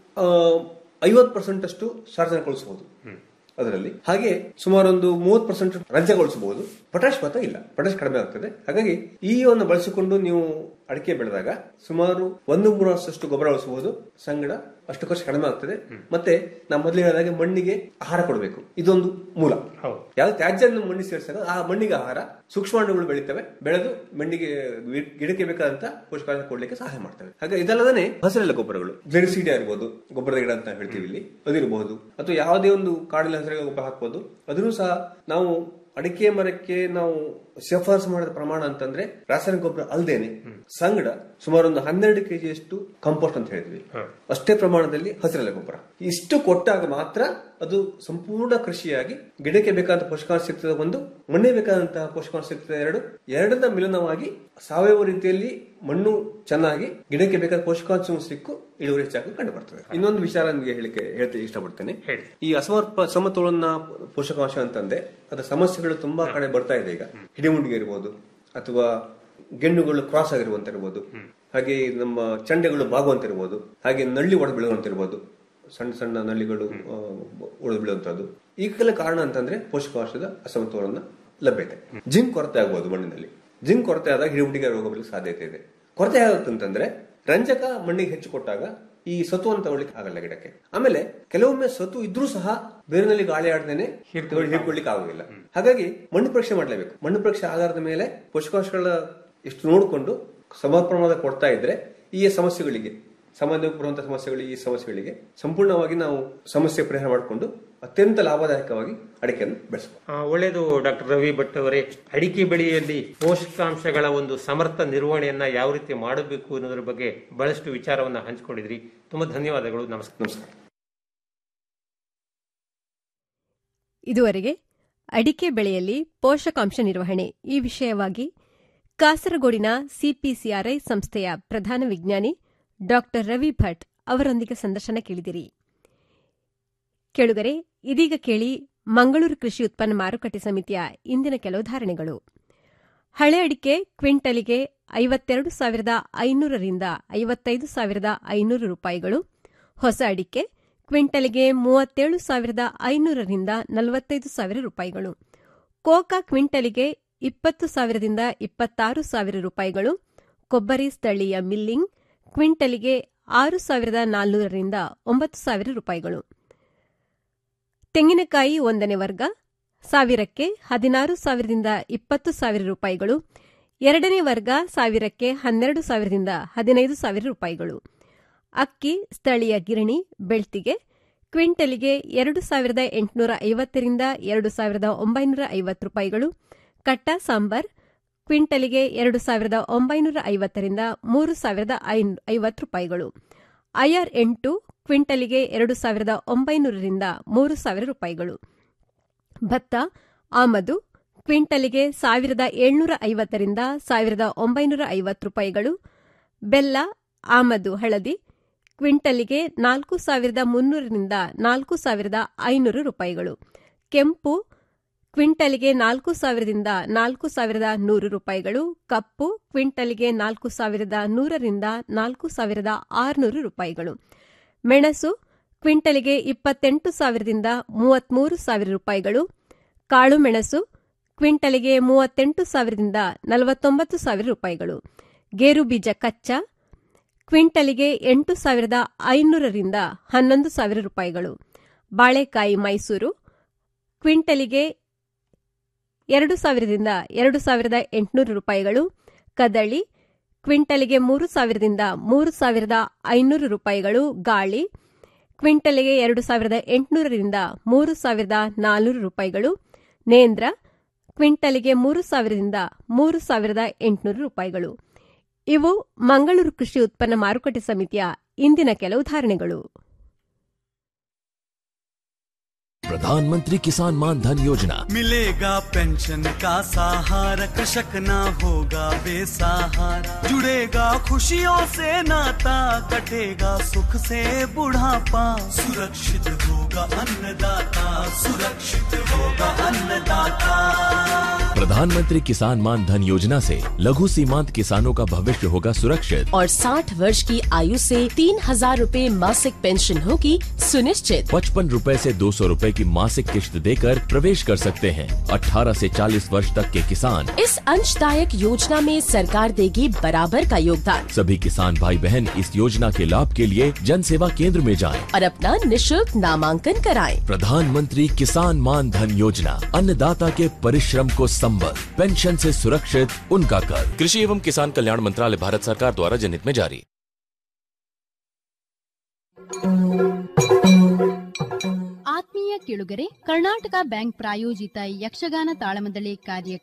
ಐವತ್ತು ಪರ್ಸೆಂಟ್ ಅಷ್ಟು ಸಾರ್ವಜನಿಕಗೊಳಿಸಬಹುದು ಅದರಲ್ಲಿ ಹಾಗೆ ಸುಮಾರು ಒಂದು ಮೂವತ್ತು ಪರ್ಸೆಂಟ್ ರಂಜಗೊಳಿಸಬಹುದು ಪೊಟ್ಯಾಶ್ ಮಾತ್ರ ಇಲ್ಲ ಪೊಟ್ಯಾಶ್ ಕಡಿಮೆ ಆಗ್ತದೆ ಹಾಗಾಗಿ ಈ ಒಂದು ಬಳಸಿಕೊಂಡು ನೀವು ಅಡಿಕೆ ಬೆಳೆದಾಗ ಸುಮಾರು ಒಂದು ಮೂರಷ್ಟು ಗೊಬ್ಬರ ಬಳಸಬಹುದು ಸಂಗಡ ಅಷ್ಟು ಖರ್ಚು ಕಡಿಮೆ ಆಗ್ತದೆ ಮತ್ತೆ ನಾವು ಮೊದಲು ಹೇಳಿದಾಗೆ ಮಣ್ಣಿಗೆ ಆಹಾರ ಕೊಡಬೇಕು ಇದೊಂದು ಮೂಲ ಯಾವ ತ್ಯಾಜ್ಯ ಮಣ್ಣಿಗೆ ಸೇರಿಸಿದಾಗ ಆ ಮಣ್ಣಿಗೆ ಆಹಾರ ಸೂಕ್ಷ್ಮಾಣುಗಳು ಬೆಳಿತವೆ ಬೆಳೆದು ಮಣ್ಣಿಗೆ ಗಿ- ಗಿಡಕ್ಕೆ ಬೇಕಾದಂತ ಪೋಷಕಾಂಶ ಕೊಡ್ಲಿಕ್ಕೆ ಸಹಾಯ ಮಾಡ್ತವೆ ಹಾಗೆ ಇದಲ್ಲದೇ ಹಸಿರೆಲ್ಲ ಗೊಬ್ಬರಗಳು ಜೆರಿಸಿಡಿಯಾ ಇರ್ಬೋದು ಗೊಬ್ಬರದ ಗಿಡ ಅಂತ ಹೇಳ್ತೀವಿ ಇಲ್ಲಿ ಅದಿರಬಹುದು ಅಥವಾ ಯಾವುದೇ ಒಂದು ಕಾಡಿನ ಹಸಿರು ಗೊಬ್ಬರ ಹಾಕ್ಬೋದು ಅದನ್ನು ಸಹ ನಾವು ಅಡಿಕೆ ಮರಕ್ಕೆ ನಾವು ಶಿಫಾರಸು ಮಾಡಿದ ಪ್ರಮಾಣ ಅಂತಂದ್ರೆ ರಾಸಾಯನಿಕ ಗೊಬ್ಬರ ಅಲ್ದೇನೆ ಸಂಗಡ ಸುಮಾರು ಒಂದು ಹನ್ನೆರಡು ಕೆಜಿಯಷ್ಟು ಕಂಪೋಸ್ಟ್ ಅಂತ ಹೇಳಿದ್ವಿ ಅಷ್ಟೇ ಪ್ರಮಾಣದಲ್ಲಿ ಹಸಿರೆಲೆ ಗೊಬ್ಬರ ಇಷ್ಟು ಕೊಟ್ಟಾಗ ಮಾತ್ರ ಅದು ಸಂಪೂರ್ಣ ಕೃಷಿಯಾಗಿ ಗಿಡಕ್ಕೆ ಬೇಕಾದಂತಹ ಪೋಷಕಾಂಶ ಸಿಗ್ತದೆ ಒಂದು ಮಣ್ಣಿಗೆ ಬೇಕಾದಂತಹ ಪೋಷಕಾಂಶ ಸಿಗ್ತದೆ ಎರಡು ಎರಡನ್ನ ಮಿಲನವಾಗಿ ಸಾವಯವ ರೀತಿಯಲ್ಲಿ ಮಣ್ಣು ಚೆನ್ನಾಗಿ ಗಿಡಕ್ಕೆ ಬೇಕಾದ ಪೋಷಕಾಂಶ ಸಿಕ್ಕು ಇಳುವರಿ ಹೆಚ್ಚಾಗಿ ಕಂಡು ಬರ್ತದೆ ಇನ್ನೊಂದು ವಿಚಾರ ನಿಮಗೆ ಹೇಳಿಕೆ ಹೇಳ್ತಾ ಇಷ್ಟಪಡ್ತೇನೆ ಈ ಅಸಮರ್ಪ ಸಮತೋಲನ ಪೋಷಕಾಂಶ ಅಂತಂದ್ರೆ ಅದರ ಸಮಸ್ಯೆಗಳು ತುಂಬಾ ಕಡೆ ಬರ್ತಾ ಇದೆ ಈಗ ಹಿಡಿಮುಂಡಿಗೆ ಇರ್ಬೋದು ಅಥವಾ ಗೆಣ್ಣುಗಳು ಕ್ರಾಸ್ ಆಗಿರುವಂತ ಇರ್ಬೋದು ಹಾಗೆ ನಮ್ಮ ಚಂಡೆಗಳು ಬಾಗುವಂತಿರ್ಬೋದು ಹಾಗೆ ನಳ್ಳಿ ಒಡೆದು ಬೀಳುವಂತಿರ್ಬೋದು ಸಣ್ಣ ಸಣ್ಣ ನಳ್ಳಿಗಳು ಒಡೆದು ಬೀಳುವಂತದ್ದು ಈಗೆಲ್ಲ ಕಾರಣ ಅಂತಂದ್ರೆ ಪೋಷಕಾಂಶದ ಅಸಮತೋಲನ ಲಭ್ಯತೆ ಜಿಂಕ್ ಕೊರತೆ ಆಗಬಹುದು ಮಣ್ಣಿನಲ್ಲಿ ಜಿಂಕ್ ಕೊರತೆ ಆದಾಗ ಹಿಡಿಮುಂಡಿಗೆ ರೋಗ ಬರಲಿಕ್ಕೆ ಸಾಧ್ಯತೆ ಇದೆ ಕೊರತೆ ಆಗುತ್ತಂತಂದ್ರೆ ರಂಜಕ ಮಣ್ಣಿಗೆ ಹೆಚ್ಚು ಕೊಟ್ಟಾಗ ಈ ಸತುವನ್ನು ತಗೊಳ್ಳಿಕ್ಕೆ ಆಗಲ್ಲ ಗಿಡಕ್ಕೆ ಆಮೇಲೆ ಕೆಲವೊಮ್ಮೆ ಸತು ಇದ್ರೂ ಸಹ ಬೇರಿನಲ್ಲಿ ಗಾಳಿ ಆಡದೇನೆ ಹೀರ್ಕೊಳ್ಳಿಕ್ಕೆ ಆಗೋದಿಲ್ಲ ಹಾಗಾಗಿ ಮಣ್ಣು ಪರೀಕ್ಷೆ ಮಾಡಲೇಬೇಕು ಮಣ್ಣು ಪರೀಕ್ಷೆ ಆಧಾರದ ಮೇಲೆ ಪೋಷಕಾಂಶಗಳ ಎಷ್ಟು ನೋಡಿಕೊಂಡು ಸಮರ್ಪಣವಾದ ಕೊಡ್ತಾ ಇದ್ರೆ ಈ ಸಮಸ್ಯೆಗಳಿಗೆ ಸಾಮಾನ್ಯವಾಗಿ ಬರುವಂತಹ ಸಮಸ್ಯೆಗಳಿಗೆ ಈ ಸಮಸ್ಯೆಗಳಿಗೆ ಸಂಪೂರ್ಣವಾಗಿ ನಾವು ಸಮಸ್ಯೆ ಪರಿಹಾರ ಮಾಡಿಕೊಂಡು ಅತ್ಯಂತ ಲಾಭದಾಯಕವಾಗಿ ಅಡಿಕೆಯನ್ನು ಬೆಳೆಸಬಹುದು ಆ, ಒಳ್ಳೆಯದು ಡಾಕ್ಟರ್ ರವಿ ಭಟ್ ಅವರೇ ಅಡಿಕೆ ಬೆಳೆಯಲ್ಲಿ ಪೋಷಕಾಂಶಗಳ ಒಂದು ಸಮರ್ಥ ನಿರ್ವಹಣೆಯನ್ನ ಯಾವ ರೀತಿ ಮಾಡಬೇಕು ಅನ್ನೋದ್ರ ಬಗ್ಗೆ ಬಹಳಷ್ಟು ವಿಚಾರವನ್ನ ಹಂಚಿಕೊಂಡಿದ್ರಿ ತುಂಬಾ ಧನ್ಯವಾದಗಳು ನಮಸ್ಕಾರ ನಮಸ್ಕಾರ ಇದುವರೆಗೆ ಅಡಿಕೆ ಬೆಳೆಯಲ್ಲಿ ಪೋಷಕಾಂಶ ನಿರ್ವಹಣೆ ಈ ವಿಷಯವಾಗಿ ಕಾಸರಗೋಡಿನ ಸಿಪಿಸಿಆರ್ಐ ಸಂಸ್ಥೆಯ ಪ್ರಧಾನ ವಿಜ್ಞಾನಿ ಡಾಕ್ಟರ್ ರವಿ ಭಟ್ ಅವರೊಂದಿಗೆ ಸಂದರ್ಶನ ಕೇಳಿದಿರಿ ಕೇಳುಗರೆ ಇದೀಗ ಕೇಳಿ ಮಂಗಳೂರು ಕೃಷಿ ಉತ್ಪನ್ನ ಮಾರುಕಟ್ಟೆ ಸಮಿತಿಯ ಇಂದಿನ ಕೆಲವು ಧಾರಣೆಗಳು ಹಳೆ ಅಡಿಕೆ ಕ್ವಿಂಟಲಿಗೆ ಐವತ್ತೆರಡು ಸಾವಿರದ ಐನೂರರಿಂದ ಐವತ್ತೈದು ಸಾವಿರದ ಐನೂರು ರೂಪಾಯಿಗಳು ಹೊಸ ಅಡಿಕೆ ಕ್ವಿಂಟಲಿಗೆ ಮೂವತ್ತೇಳು ಸಾವಿರದ ಐನೂರರಿಂದ ನಲವತ್ತೈದು ಸಾವಿರ ರೂಪಾಯಿಗಳು ಕೋಕಾ ಕ್ವಿಂಟಲಿಗೆ ಇಪ್ಪತ್ತು ಸಾವಿರದಿಂದ ಇಪ್ಪತ್ತಾರು ಸಾವಿರ ರೂಪಾಯಿಗಳು ಕೊಬ್ಬರಿ ಸ್ಥಳೀಯ ಮಿಲ್ಲಿಂಗ್ ಕ್ವಿಂಟಲಿಗೆ ಆರು ಸಾವಿರದ ನಾಲ್ನೂರರಿಂದ ಒಂಬತ್ತು ಸಾವಿರ ರೂಪಾಯಿಗಳು ತೆಂಗಿನಕಾಯಿ ಒಂದನೇ ವರ್ಗ ಸಾವಿರಕ್ಕೆ ಹದಿನಾರು ಸಾವಿರದಿಂದ ಇಪ್ಪತ್ತು ಸಾವಿರ ರೂಪಾಯಿಗಳು ಎರಡನೇ ವರ್ಗ ಸಾವಿರಕ್ಕೆ ಹನ್ನೆರಡು ಸಾವಿರದಿಂದ ಹದಿನೈದು ಸಾವಿರ ರೂಪಾಯಿಗಳು ಅಕ್ಕಿ ಸ್ಥಳೀಯ ಗಿರಣಿ ಬೆಳ್ತಿಗೆ ಕ್ವಿಂಟಲಿಗೆ ಎರಡು ಸಾವಿರದ ಎಂಟುನೂರ ಐವತ್ತರಿಂದ ಎರಡು ಸಾವಿರದ ಒಂಬೈನೂರ ಐವತ್ತು ರೂಪಾಯಿಗಳು ಕಟ್ಟ ಸಾಂಬಾರ್ ಕ್ವಿಂಟಲಿಗೆ ಎರಡು ಸಾವಿರದ ಒಂಬೈನೂರ ಐವತ್ತರಿಂದ ಮೂರು ಸಾವಿರದ ಐವತ್ತು ರೂಪಾಯಿಗಳು ಐಆರ್ ಎಂಟು ಕ್ವಿಂಟಲಿಗೆ ಎರಡು ಸಾವಿರದ ಒಂಬೈನೂರರಿಂದ ಮೂರು ಸಾವಿರ ರೂಪಾಯಿಗಳು ಭತ್ತ ಆಮದು ಕ್ವಿಂಟಲಿಗೆ ಸಾವಿರದ ಏಳ್ನೂರ ಐವತ್ತರಿಂದ ಸಾವಿರದ ಒಂಬೈನೂರ ಐವತ್ತು ರೂಪಾಯಿಗಳು ಬೆಲ್ಲ ಆಮದು ಹಳದಿ ಕ್ವಿಂಟಲಿಗೆ ನಾಲ್ಕು ಸಾವಿರದ ಮುನ್ನೂರರಿಂದ ನಾಲ್ಕು ಸಾವಿರದ ಐನೂರು ರೂಪಾಯಿಗಳು ಕೆಂಪು ಕ್ವಿಂಟಲಿಗೆ ನಾಲ್ಕು ಸಾವಿರದಿಂದ ನಾಲ್ಕು ಸಾವಿರದ ನೂರು ರೂಪಾಯಿಗಳು ಕಪ್ಪು ಕ್ವಿಂಟಲಿಗೆ ನಾಲ್ಕು ಸಾವಿರದ ನೂರರಿಂದ ನಾಲ್ಕು ಸಾವಿರದ ಆರುನೂರು ರೂಪಾಯಿಗಳು ಮೆಣಸು ಕ್ವಿಂಟಲಿಗೆ ಇಪ್ಪತ್ತೆಂಟು ಸಾವಿರದಿಂದ ಮೂವತ್ಮೂರು ಸಾವಿರ ರೂಪಾಯಿಗಳು ಕಾಳು ಮೆಣಸು ಕ್ವಿಂಟಲಿಗೆ ಮೂವತ್ತೆಂಟು ಸಾವಿರದಿಂದ ನಲವತ್ತೊಂಬತ್ತು ಸಾವಿರ ರೂಪಾಯಿಗಳು ಗೇರು ಬೀಜ ಕಚ್ಚಾ ಕ್ವಿಂಟಲಿಗೆ ಎಂಟು ಸಾವಿರದ ಐನೂರರಿಂದ ಹನ್ನೊಂದು ಸಾವಿರ ರೂಪಾಯಿಗಳು ಬಾಳೆಕಾಯಿ ಮೈಸೂರು ಕ್ವಿಂಟಲಿಗೆ ಎರಡು ಸಾವಿರದಿಂದ ಎರಡು ಸಾವಿರದ ಎಂಟುನೂರು ರೂಪಾಯಿಗಳು ಕದಳಿ ಕ್ವಿಂಟಲಿಗೆ ಮೂರು ಸಾವಿರದಿಂದ ಮೂರು ಸಾವಿರದ ಐನೂರು ರೂಪಾಯಿಗಳು ಗಾಳಿ ಕ್ವಿಂಟಲಿಗೆ ಎರಡು ಸಾವಿರದ ಎಂಟುನೂರರಿಂದ ಮೂರು ಸಾವಿರದ ನಾಲ್ನೂರು ರೂಪಾಯಿಗಳು ನೇಂದ್ರ ಕ್ವಿಂಟಲಿಗೆ ಮೂರು ಸಾವಿರದಿಂದ ಮೂರು ಸಾವಿರದ ಎಂಟುನೂರು ರೂಪಾಯಿಗಳು ಇವು ಮಂಗಳೂರು ಕೃಷಿ ಉತ್ಪನ್ನ ಮಾರುಕಟ್ಟೆ ಸಮಿತಿಯ ಇಂದಿನ ಕೆಲವು ಧಾರಣೆಗಳು प्रधानमंत्री किसान मान धन योजना मिलेगा पेंशन का सहारा कृषक ना होगा बेसहारा जुड़ेगा खुशियों से नाता कटेगा सुख से बुढ़ापा सुरक्षित होगा अन्नदाता सुरक्षित होगा अन्नदाता प्रधानमंत्री किसान मान धन योजना से लघु सीमांत किसानों का भविष्य होगा सुरक्षित और 60 वर्ष की आयु से तीन हजार रूपए मासिक पेंशन होगी सुनिश्चित पचपन रूपए से दो सौ रूपए की की मासिक किश्त देकर प्रवेश कर सकते हैं 18 से 40 वर्ष तक के किसान इस अंशदायक योजना में सरकार देगी बराबर का योगदान सभी किसान भाई बहन इस योजना के लाभ के लिए जन सेवा केंद्र में जाएं। और अपना निशुल्क नामांकन कराएं। प्रधानमंत्री किसान मान धन योजना अन्नदाता के परिश्रम को संबल पेंशन से सुरक्षित उनका कर कृषि एवं किसान कल्याण मंत्रालय भारत सरकार द्वारा जनहित में जारी ಆತ್ಮೀಯ ಕೇಳುಗರೆ ಕರ್ನಾಟಕ ಬ್ಯಾಂಕ್ ಪ್ರಾಯೋಜಿತ ಯಕ್ಷಗಾನ ತಾಳಮದಳೆ ಕಾರ್ಯಕ್ರಮ